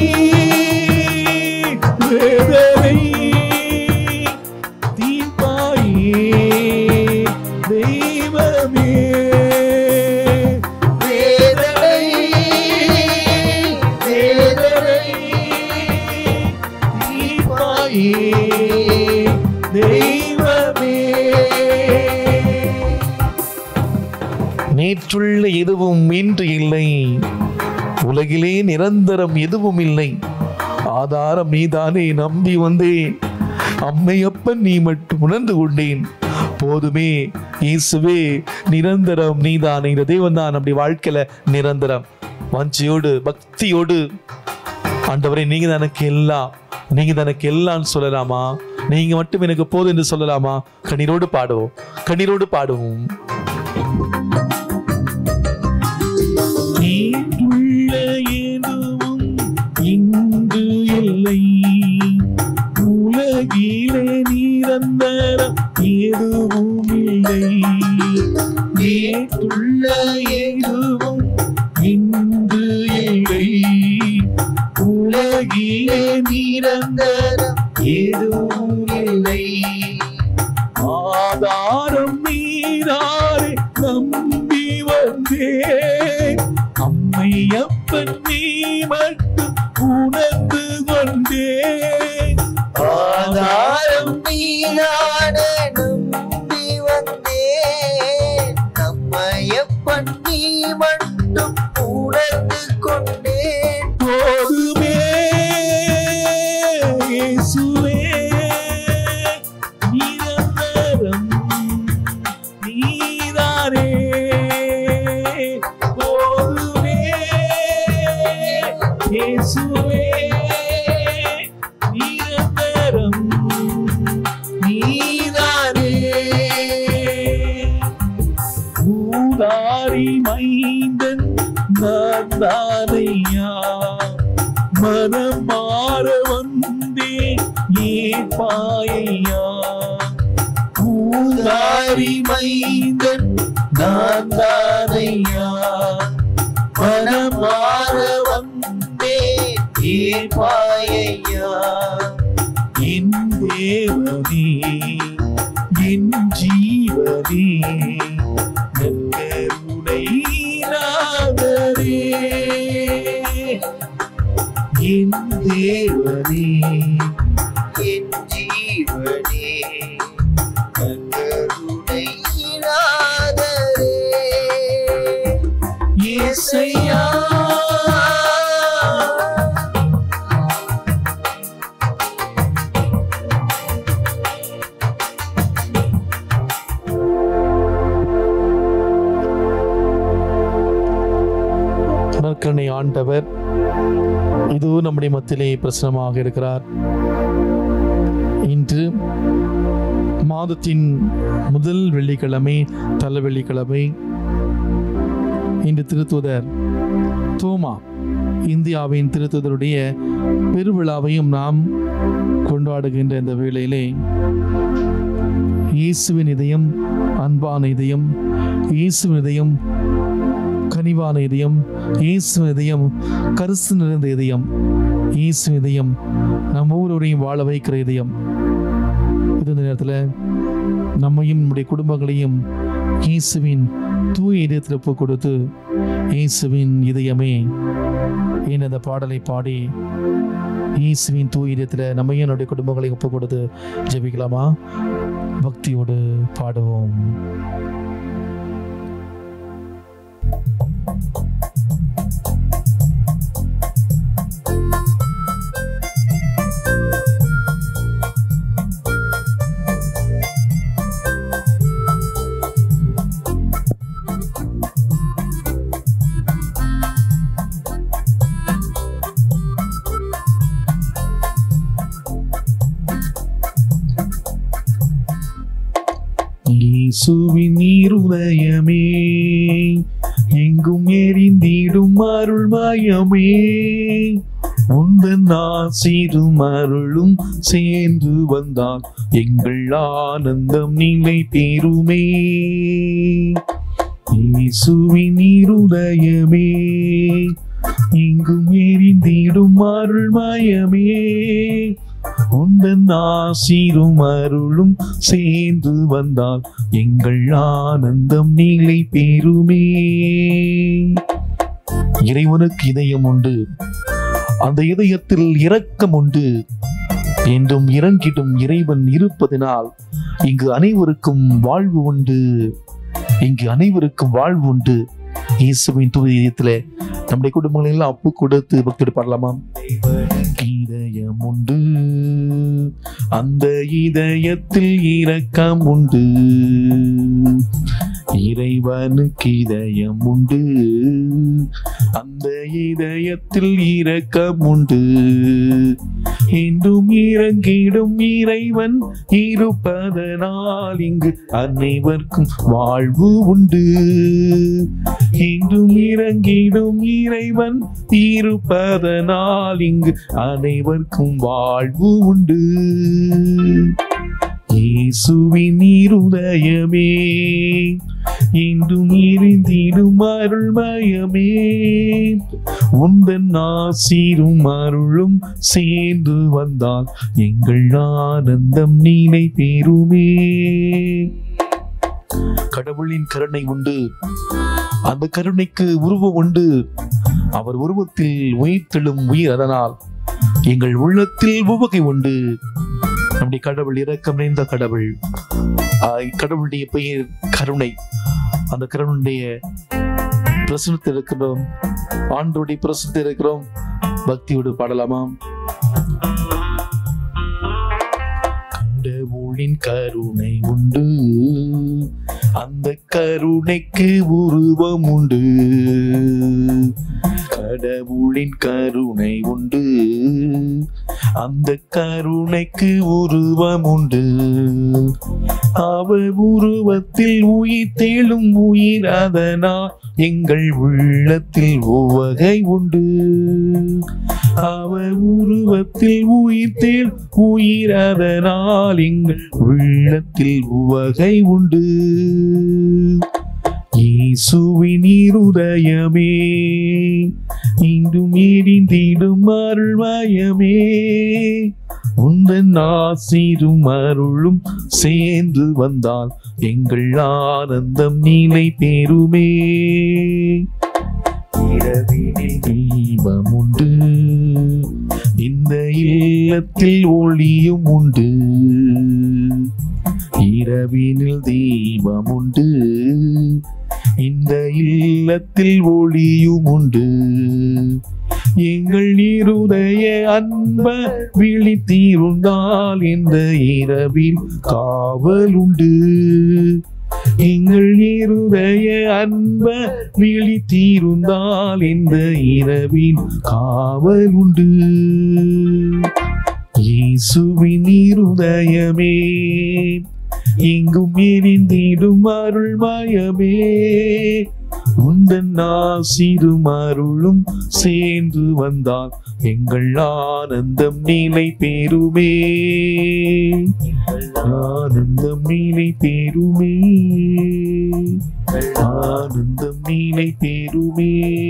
வேதனை தீர்ப்பாயே தெய்வமே வேதனை வேதனை தீர்ப்பாயே தெய்வமே நேற்றுள்ள எதுவும் இன்று இல்லை உலகிலே நிரந்தரம் எதுவும் இல்லை ஆதாரம் நீதானே நம்பி வந்தேன் அம்மையப்பன் நீ மட்டும் உணர்ந்து கொண்டேன் போதுமே இயேசுவே நிரந்தரம் நீதானே இந்த தேவன் தான் நம்முடைய வாழ்க்கையில நிரந்தரம் வாஞ்சியோடு பக்தியோடு ஆண்டவரே நீங்க தான் எனக்கு எல்லாம் நீங்க தான் எனக்கு எல்லாம்னு சொல்லலாமா நீங்க மட்டும் எனக்கு போதும் என்று சொல்லலாமா கண்ணீரோடு பாடுவோம் கண்ணீரோடு பாடுவோம் நீட்டுள்ள எதுவும் இங்கு இல்லை உலகிலே நிரந்தரம் எதுவும் இல்லை நீட்டுள்ள எதுவும் இங்கு இல்லை உலகிலே நிரந்தரம் எதுவும் இல்லை ஆதாரம் நீராரை நம்பி வந்தேன் அம்மையப்பன் நீ மட்டும் உணர்ந்து கொண்டேன் ஆதாரம் நீதானே நம்பி வந்தேன் நம்மையப்பன் நீ மட்டும் உணர்ந்து கொண்டேன் போதுமே இயேசுவே நிரந்தரம் நீதானே போதுமே இயேசுவே நிரந்தரம் நீதானே ஊதாரி மைந்தன் நான் தானையா மனம் மாற வந்தேன் ஏற்பாயா ஊதாரி மைந்தன் நான் தானையா மனம் மாற வந்தேன் ஏற்பாயா என் தேவனே என் ஜீவனே நற்கருணை நாதரே என் தேவனே என் ஜீவனே கருணை நாதரே இயேசையா நற்கருணை ஆண்டவர் இது நம்முடைய மத்தியிலே பிரசனமாக இருக்கிறார் இன்று மாதத்தின் முதல் வெள்ளிக்கிழமை தல வெள்ளிக்கிழமை இன்று திருத்துதர் தோமா இந்தியாவின் திருத்துதருடைய பெருவிழாவையும் நாம் கொண்டாடுகின்ற இந்த வேளையிலே இயேசுவின் இதயம் அன்பான இதயம் இயேசுவின் இதயம் கனிவான இதயம் இயேசுவின் இதயம் கருசு நிறைந்த இதயம் இயேசுவின் இதயம் நம்ம ஒவ்வொருவரையும் வாழ வைக்கிற இதயம் இது இந்த நேரத்தில் நம்மையும் நம்முடைய குடும்பங்களையும் இயேசுவின் தூய இதயத்தில் ஒப்பு கொடுத்து இயேசுவின் இதயமே என் அந்த பாடலை பாடி இயேசுவின் தூய இதயத்தில் நம்மையும் நம்முடைய குடும்பங்களை ஒப்பு கொடுத்து ஜெபிக்கலாமா பக்தியோடு பாடுவோம் இயேசுவின் நீருதயமே எங்கும் எரிந்திடும் அருள்மயமே உந்தன் ஆசீரும் அருளும் சேர்ந்து வந்தால் எங்கள் ஆனந்தம் நிலை பெறுமே இயேசுவின் இருதயமே எங்கும் எரிந்திடும் அருள்மயமே உந்தன் ஆசீரும் அருளும் சேர்ந்து வந்தால் எங்கள் ஆனந்தம் நிலை பெறுமே இறைவனுக்கு இதயம் உண்டு அந்த இதயத்தில் இரக்கம் உண்டு என்றும் இறங்கிடும் இறைவன் இருப்பதினால் இங்கு அனைவருக்கும் வாழ்வு உண்டு இங்கு அனைவருக்கும் வாழ்வு உண்டு இயேசுவின் தூய இதயத்திலே நம்முடைய குடும்பங்களை எல்லாம் அப்பு கொடுத்து பக்தியோடு பாடலாமா இதயம் உண்டு அந்த இதயத்தில் இரக்கம் உண்டு இறைவனுக்கு இதயம் உண்டு அந்த இதயத்தில் இரக்கம் உண்டு என்றும் இறங்கிடும் இறைவன் இருப்பதனால் இங்கு அனைவருக்கும் வாழ்வு உண்டு என்றும் இறங்கிடும் இறைவன் இருப்பதனால் இங்கு அனைவருக்கும் வாழ்வு உண்டு இயேசுவின் இருதயமே இன்றும் இருந்திடும் அருள்மயமே உந்தன் ஆசீரும் அருளும் சேர்ந்து வந்தால் எங்கள் ஆனந்தம் நீனை பெறுமே கடவுளின் கருணை உண்டு அந்த கருணைக்கு உருவம் உண்டு அவர் உருவத்தில் உயிர்த்தெழும் உயிர் அதனால் எங்கள் உள்ளத்தில் உவகை உண்டு நம்முடைய கடவுள் இரக்கம் நிறைந்த கடவுள் ஆஹ் கடவுளுடைய பெயர் கருணை அந்த கருணுடைய பிரசனத்தில் இருக்கிறோம் ஆண்டோடைய பிரசனத்தில் இருக்கிறோம் பக்தியோடு பாடலாமா கடவுளின் கருணை உண்டு அந்த கருணைக்கு உருவம் உண்டு கடவுளின் கருணை உண்டு அந்த கருணைக்கு உருவம் உண்டு அவர் உருவத்தில் உயிர் தேழும் உயிர் அதனால் எங்கள் உள்ளத்தில் உவகை உண்டு அவர் உருவத்தில் உயிர் தேள் உயிர் அதனால் எங்கள் உள்ளத்தில் உவகை உண்டு இயேசுவின் இருதயமே இன்றும் எரிந்திடும் அருள்மயமே உந்தன் ஆசீரும் அருளும் சேர்ந்து வந்தால் எங்கள் ஆனந்தம் நிலை பெறுமே இரவினில் தீபம் உண்டு இந்த இல்லத்தில் ஒளியும் உண்டு இரவினில் தீபம் உண்டு இந்த இல்லத்தில் ஒளியும் உண்டு எங்கள் இருதய அன்ப விழித்தீருந்தால் இந்த இரவில் காவல் உண்டு எங்கள் இருதய அன்ப விழித்தீருந்தால் இந்த இரவில் காவல் உண்டு இயேசுவின் இருதயமே எங்கும் எரிந்திடும் அருள்மயமே உந்தன் ஆசிரும் அருளும் சேர்ந்து வந்தால் எங்கள் ஆனந்தம் நிலை பெறுமே ஆனந்தம் நிலை பெறுமே ஆனந்தம் நிலை பெறுமே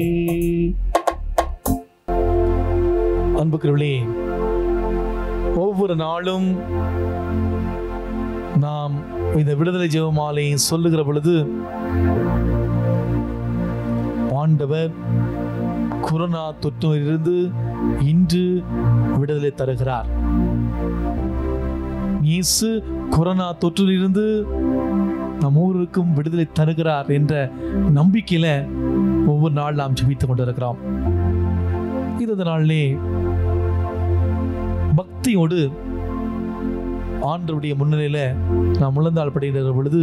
அன்புக்குரியவர்களே ஒவ்வொரு நாளும் நாம் இந்த விடுதலை ஜெபமாலை சொல்லுகிற பொழுது ஆண்டவர் கொரோனா தொற்றிலிருந்து இன்று விடுதலை தருகிறார் இயேசு கொரோனா தொற்றிலிருந்து நம் ஊருக்கும் விடுதலை தருகிறார் என்ற நம்பிக்கையில ஒவ்வொரு நாள் நாம் ஜெபித்துக் கொண்டிருக்கிறோம் இந்த நாளிலே பக்தியோடு ஆண்டவருடைய முன்னிலையில நாம் முழந்தாள் படுகிற பொழுது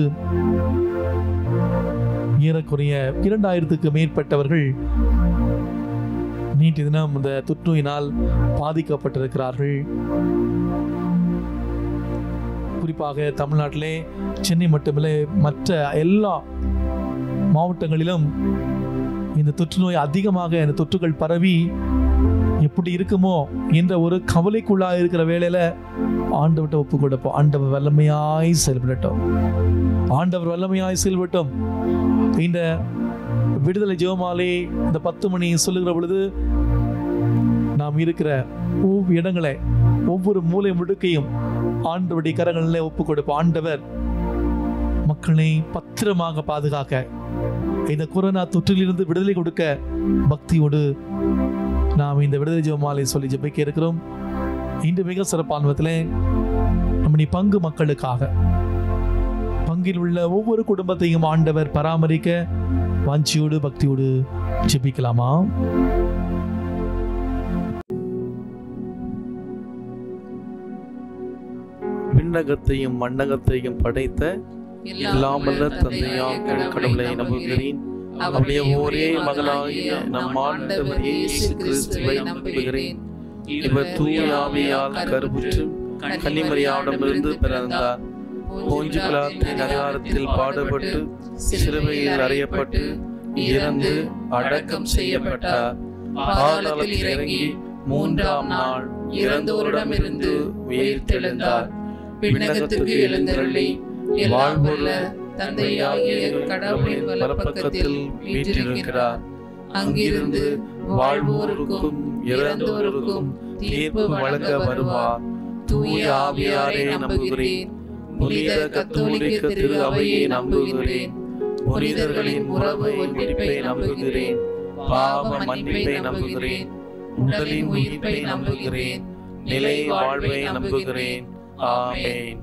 ஏறக்குறைய இரண்டாயிரத்துக்கு மேற்பட்டவர்கள் நீட்டு தினம் இந்த தொற்றுநோயினால் பாதிக்கப்பட்டிருக்கிறார்கள் குறிப்பாக தமிழ்நாட்டிலே சென்னை மட்டுமில்லை மற்ற எல்லா மாவட்டங்களிலும் இந்த தொற்று நோய் அதிகமாக இந்த தொற்றுகள் பரவி எப்படி இருக்குமோ என்ற ஒரு கவலைக்குள்ளாக இருக்கிற வேளையில ஆண்டவர்கிட்ட ஒப்பு கொடுப்போம் ஆண்டவர் வல்லமையாய் செயல்படட்டும் ஆண்டவர் வல்லமையாய் செயல்பட்டும் இந்த விடுதலை ஜெபமாலே இந்த பத்து மணி சொல்லுகிற பொழுது நாம் இருக்கிற ஒவ்வொரு இடங்களை ஒவ்வொரு மூலை முடுக்கையும் ஆண்டவருடைய கரங்களில் ஒப்பு கொடுப்போம் ஆண்டவர் மக்களை பத்திரமாக பாதுகாக்க இந்த கொரோனா தொற்றிலிருந்து விடுதலை கொடுக்க பக்தியோடு நாம் இந்த விடுதலை ஜெபமாலை சொல்லி ஜெபிக்க இருக்கிறோம் இன்று மிக சிறப்பான விதத்தில் நம்முடைய பங்கு மக்களுக்காக பங்கில் உள்ள ஒவ்வொரு குடும்பத்தையும் ஆண்டவர் பராமரிக்க வாஞ்சியோடு பக்தியோடு ஜெபிக்கலாமா விண்ணகத்தையும் மண்ணகத்தையும் படைத்த இல்லாமல்ல தந்தையாக கடவுளை நம்புகிறேன் அவருடைய ஒரே மகளாகிய நம் ஆண்டவர் இயேசு கிறிஸ்துவை நம்புகிறேன் இவர் தூய ஆவியால் கருவுற்று கன்னிமரியாவிடமிருந்து பிறந்தார் போஞ்சு பிலாத்தின் அதிகாரத்தில் பாடுபட்டு சிலுவையில் அறையப்பட்டு இறந்து அடக்கம் செய்யப்பட்டார் பாதாளத்தில் இறங்கி மூன்றாம் நாள் இறந்தோரிடமிருந்து உயிர்த்தெழுந்தார் விண்ணகத்துக்கு எழுந்தருளி வாழ்வுள்ள தந்தையாகிய கடவுளின் வலப்பக்கத்தில் வீற்றிருக்கிறார் அங்கிருந்து வாழ்வோருக்கும் இறந்தோருக்கும் தீர்ப்பு வழங்க வருவார் தூய ஆவியாரை நம்புகிறேன் புனித கத்தோலிக்க திரு அவையை நம்புகிறேன் புனிதர்களின் உறவு ஒன்றிப்பை நம்புகிறேன் பாவ மன்னிப்பை நம்புகிறேன் உடலின் உயிர்ப்பை நம்புகிறேன் நிலை வாழ்வை நம்புகிறேன் ஆமென்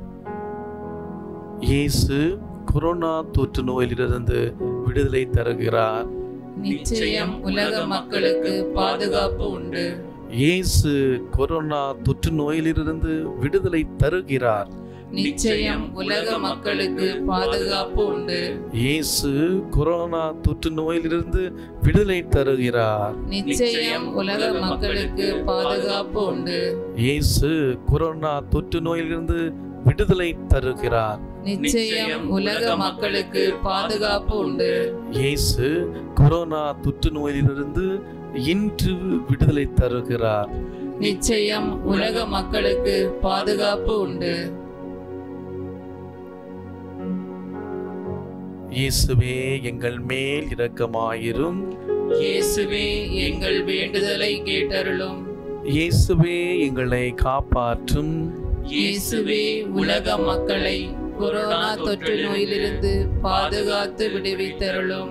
இயேசு கொரோனா தொற்று நோயிலிருந்து விடுதலை தருகிறார் நிச்சயம் உலக மக்களுக்கு பாதுகாப்பு உண்டு இயேசு கொரோனா தொற்று நோயிலிருந்து விடுதலை தருகிறார் நிச்சயம் உலக மக்களுக்கு பாதுகாப்பு உண்டு இயேசு கொரோனா தொற்று நோயிலிருந்து விடுதலை தருகிறார் நிச்சயம் உலக மக்களுக்கு பாதுகாப்பு உண்டு இயேசு கொரோனா தொற்று நோயிலிருந்து விடுதலை தருகிறார் நிச்சயம் உலக மக்களுக்கு பாதுகாப்பு உண்டு இயேசு கொரோனா தொற்று நோயிலிருந்து இன்று விடுதலை தருகிறார் நிச்சயம் உலக மக்களுக்கு பாதுகாப்பு உண்டு இயேசுவே எங்கள் மேல் இரக்கமாயிரும் இயேசுவே எங்கள் வேண்டுதலை கேட்டருளும் இயேசுவே எங்களை காப்பாற்றும் இயேசுவே உலக மக்களை கொரோனா தொற்று நோயிலிருந்து பாதுகாத்து விடுவித்தருளும்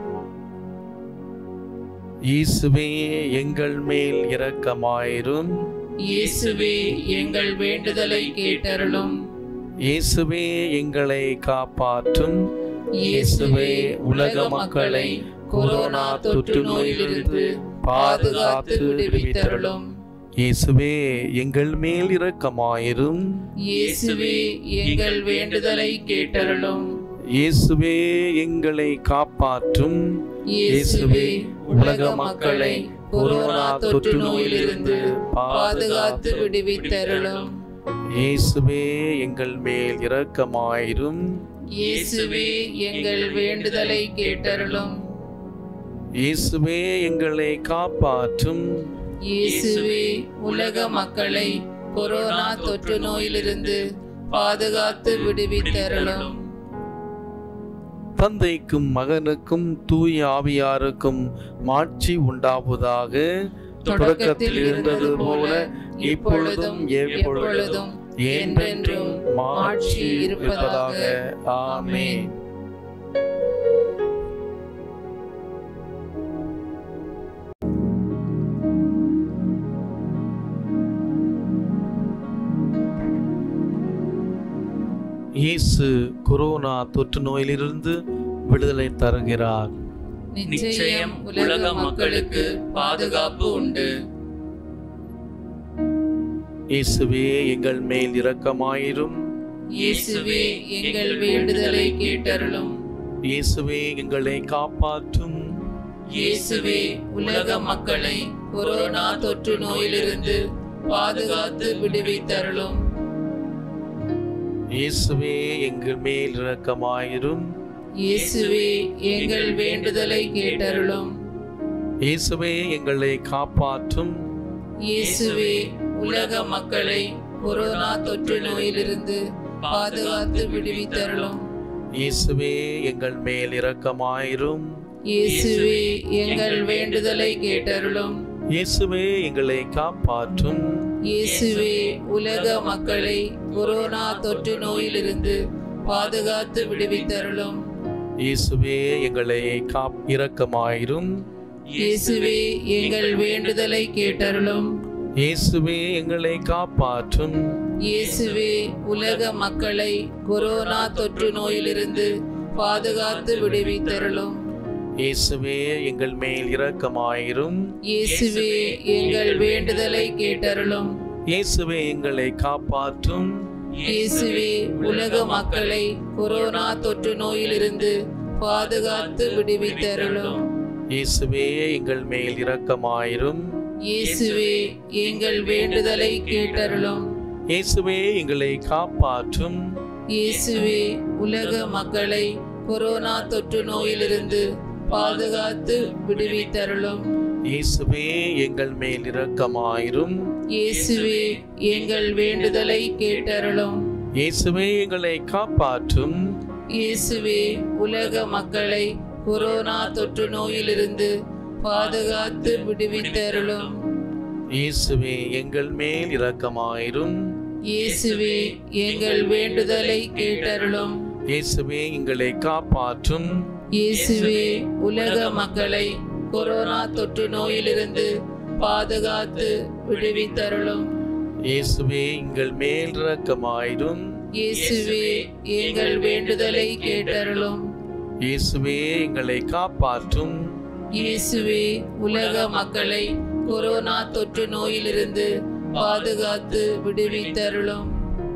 இயேசுவே எங்கள் மேல் இரக்கமாயிரும் இயேசுவே எங்கள் வேண்டுதலை கேட்டருளும் இயேசுவே எங்களை காப்பாற்றும் இயேசுவே உலக மக்களை கொரோனா தொற்று நோயிலிருந்து பாதுகாத்து விடுவித்தருளும் இயேசுவே எங்கள் மேல் இரக்கமாயிரும் இயேசுவே எங்கள் வேண்டுதலை கேட்டருளும் இயேசுவே எங்களை காப்பாற்றும் இயேசுவே உலக மக்களை கொரோனா தொற்று நோயிலிருந்து பாதுகாத்து விடுவித்தருளும் இயேசுவே எங்கள் மேல் இரக்கமாயிரும் இயேசுவே எங்கள் வேண்டுதலை கேட்டருளும் இயேசுவே எங்களை காப்பாற்றும் இயேசுவே உலக மக்களை கொரோனா தொற்று நோயிலிருந்து பாதுகாத்து விடுவித்தருளும் தந்தைக்கும் மகனுக்கும் தூய ஆவியாருக்கும் மாட்சி உண்டாவதாக தொடக்கத்தில் இருந்தது போல இப்பொழுதும் எப்பொழுதும் என்றென்றும் மாட்சி இருப்பதாக ஆமென் இயேசு கொரோனா தொற்று நோயிலிருந்து விடுதலை தருகிறார் நிச்சயம் உலக மக்களுக்கு பாதுகாப்பு உண்டு இயேசுவே எங்கள் மேல் இரக்கமாயிரும் இயேசுவே எங்கள் வேண்டுதலை கேட்டருளும் இயேசுவே எங்களை காப்பாற்றும் இயேசுவே உலக மக்களை கொரோனா தொற்று நோயிலிருந்து பாதுகாத்து விடுவித்தருளும் இயேசுவே எங்கள் மேல் இரக்கமாயிரும் இயேசுவே எங்கள் வேண்டுதலை கேட்டருளும் இயேசுவே எங்களை காப்பாற்றும் இயேசுவே உலக மக்களை கொரோனா தொற்று நோயிலிருந்து பாதுகாத்து விடுவித்தருளும் இயேசுவே எங்கள் மேல் இரக்கமாயிரும் இயேசுவே எங்கள் வேண்டுதலை கேட்டருளும் இயேசுவே எங்களை காப்பாற்றும் இயேசுவே உலக மக்களை கொரோனா தொற்று நோயிலிருந்து பாதுகாத்து விடுவித்தருளும் இயேசுவே எங்களை காப் இரக்கமாயிரும் இயேசுவே எங்கள் வேண்டுதலை கேட்டருளும் இயேசுவே எங்களை காப்பாற்றும் இயேசுவே உலக மக்களை கொரோனா தொற்று நோயிலிருந்து பாதுகாத்து விடுவித்தருளும் இயேசுவே எங்கள் மேல் இரக்கமாயிரும் இயேசுவே எங்கள் வேண்டுதலை கேட்டருளும் இயேசுவே எங்களை காப்பாற்றும் இயேசுவே உலக மக்களை கொரோனா தொற்று நோயிலிருந்து பாதுகாத்து விடுவித்தருளும் இயேசுவே எங்கள் மேல் இரக்கமாயிரும் இயேசுவே எங்கள் வேண்டுதலை கேட்டருளும் இயேசுவே எங்களை காப்பாற்றும் இயேசுவே உலக மக்களை கொரோனா தொற்று நோயிலிருந்து பாதுகாத்து விடுவித்தருளும் இயேசுவே எங்கள் மேல் இரக்கமாயிரும் இயேசுவே எங்கள் வேண்டுதலை கேட்டருளும் இயேசுவே எங்களை காப்பாற்றும் இயேசுவே உலக மக்களை கொரோனா தொற்று நோயிலிருந்து பாதுகாத்து விடுவித்தருளும் இயேசுவே எங்கள் மேல் இரக்கமாயிரும் இயேசுவே எங்கள் வேண்டுதலை கேட்டருளும் இயேசுவே எங்களை காப்பாற்றும் இயேசுவே உலக மக்களை கொரோனா தொற்று நோயிலிருந்து பாதுகாத்து விடுவித்தருளும் இயேசுவே எங்கள் மேல் இரக்கமாயிரும் இயேசுவே எங்கள் வேண்டுதலை கேட்டருளும் இயேசுவே எங்களை காப்பாற்றும் இயேசுவே உலக மக்களை கொரோனா தொற்று நோயிலிருந்து பாதுகாத்து விடுவித்தருளும்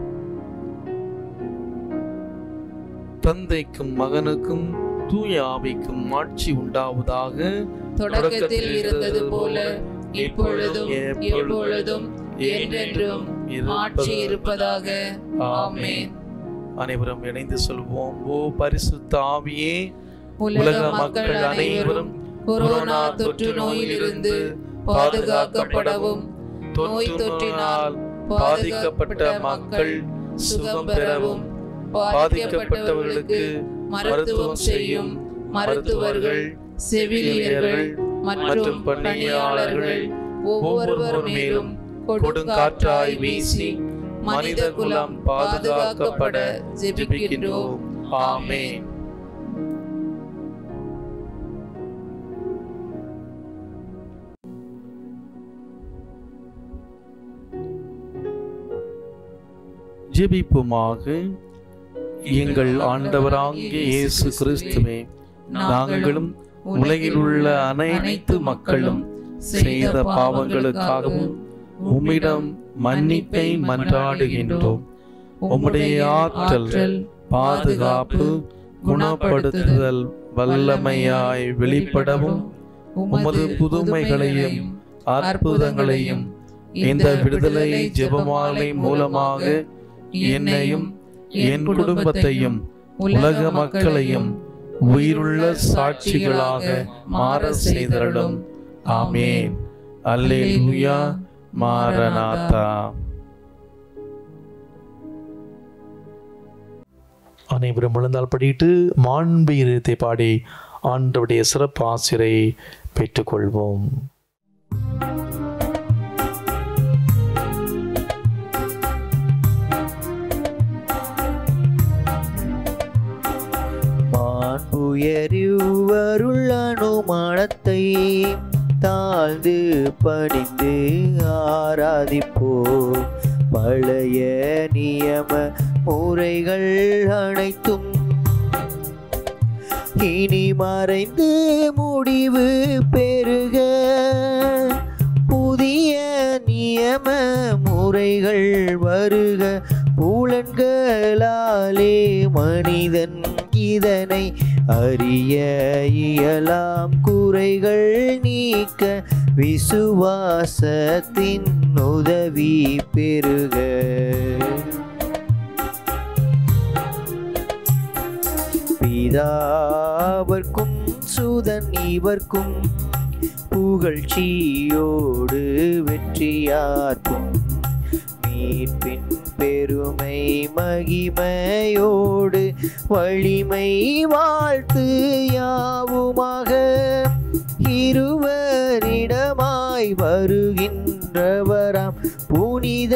தந்தைக்கும் மகனுக்கும் தூய ஆவிக்கும் ஆட்சி உண்டாவதாக தொடக்கத்தில் இருந்தது போல இப்பொழுதும் எப்பொழுதும் என்றென்றும் ஆட்சி இருப்பதாக ஆமென் அனைவரும் இணைந்து சொல்வோம் ஓ பரிசுத்த ஆவியே உலக மக்கள் அனைவரும் கொரோனா தொற்று நோயிலிருந்து பாதுகாக்கப்படவும் நோய் தொற்றினால் பாதிக்கப்பட்ட மக்கள் சுகம் பெறவும் பாதிக்கப்பட்டவர்களுக்கு மருத்துவம் செய்யும் மருத்துவர்கள் செவிலியர்கள் மற்றும் பணியாளர்கள் ஒவ்வொருவர் மேலும் கொடுங்காற்றாய் வீசி மனித குலம் பாதுகாக்கப்பட ஜெபிக்கின்றோம் ஆமென் ஜெபிப்புமாக எங்கள் ஆண்டவராகிய இயேசு கிறிஸ்துவே நாங்களும் உலகில் உள்ள அனைத்து மக்களும் செய்த பாவங்களுக்காகவும் உம்மிடம் மன்னிப்பை மன்றாடுகின்றோம் உம்முடைய ஆற்றல் பாதுகாப்பு குணப்படுத்துதல் வல்லமையாய் வெளிப்படவும் உமது புதுமைகளையும் அற்புதங்களையும் இந்த விடுதலை ஜெபமாலை மூலமாக என்னையும் என் குடும்பத்தையும் உலக மக்களையும் உயிருள்ள சாட்சிகளாக மாற செய்தருளும் ஆமேன் அல்லேலூயா மாரநாதா அனைவரும் விழுந்தால் படிட்டு மாண்பீரத்தை பாடி ஆண்டவுடைய சிறப்பு ஆசிரை பெற்றுக்கொள்வோம் மாண்புயருவருள் அனுமானத்தை தாழ்ந்து பணிந்து ஆராதிப்போம் பழைய நியம முறைகள் அனைத்தும் இனி மறைந்து முடிவு பெருக புதிய நியம முறைகள் வருக புலன்களாலே மனிதன் இதனை அறிய இயலாம் குறைகள் நீக்க விசுவாசத்தின் உதவி பெருக பிதாவர்க்கும் சுதன் இவர்க்கும் புகழ்ச்சியோடு வெற்றியார்க்கும் மீட்பின் பெருமை மகிமையோடு வலிமை வாழ்த்து யாவுமாக இருவரிடமாய் வருகின்றவராம் புனித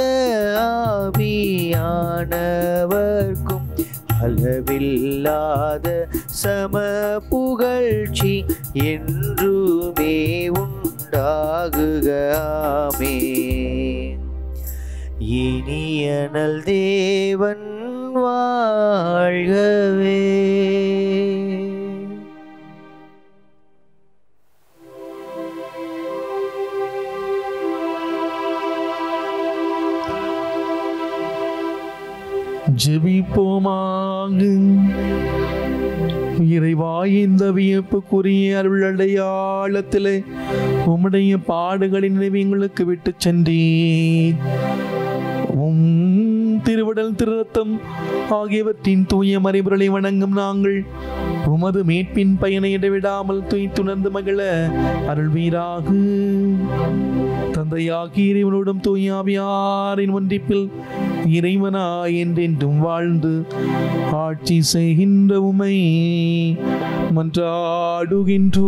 ஆவியானவர்க்கும் அளவில்லாத சம புகழ்ச்சி என்றுமே உண்டாகுக ஆமென். இனியனல் தேவன் வாழ்கவே ஜெபிப்போமாக இறைவா இந்த வியப்புக்குரிய அருள் அடையாளத்திலே உம்முடைய பாடுகளின் நினைவு எங்களுக்கு விட்டு சென்றேன் உம் திருவிடல் திருரத்தம் ஆகியவற்றின் தூய மறைபொருளை வணங்கும் நாங்கள் உமது மீட்பின் பயனை இடைவிடாமல் துய்த்துணர்ந்து மகிழ அருள்வீராக தந்தையாகி இறைவனோடும் தூயாவியாரின் ஒன்றிப்பில் இறைவனாய் என்றென்றும் வாழ்ந்து ஆட்சி செய்கின்ற உமை மன்றாடுகின்றோ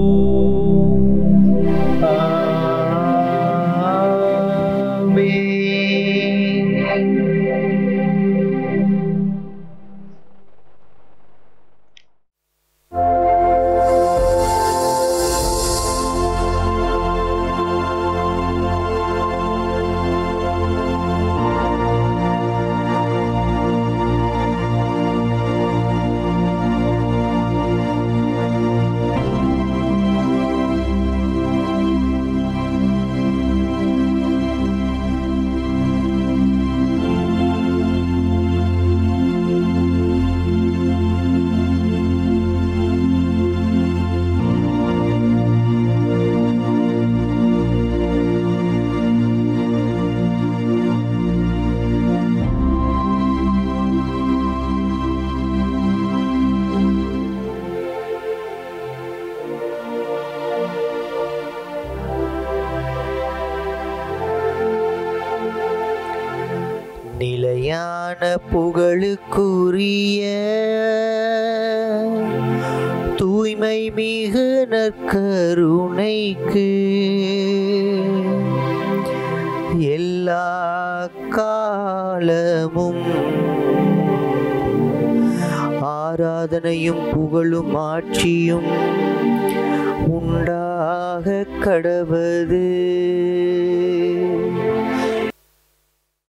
நிலையான புகழுக்குரிய தூய்மை மிகு நற்கருணைக்கு எல்லா காலமும் ஆராதனையும் புகழும் ஆட்சியும் உண்டாக கடவது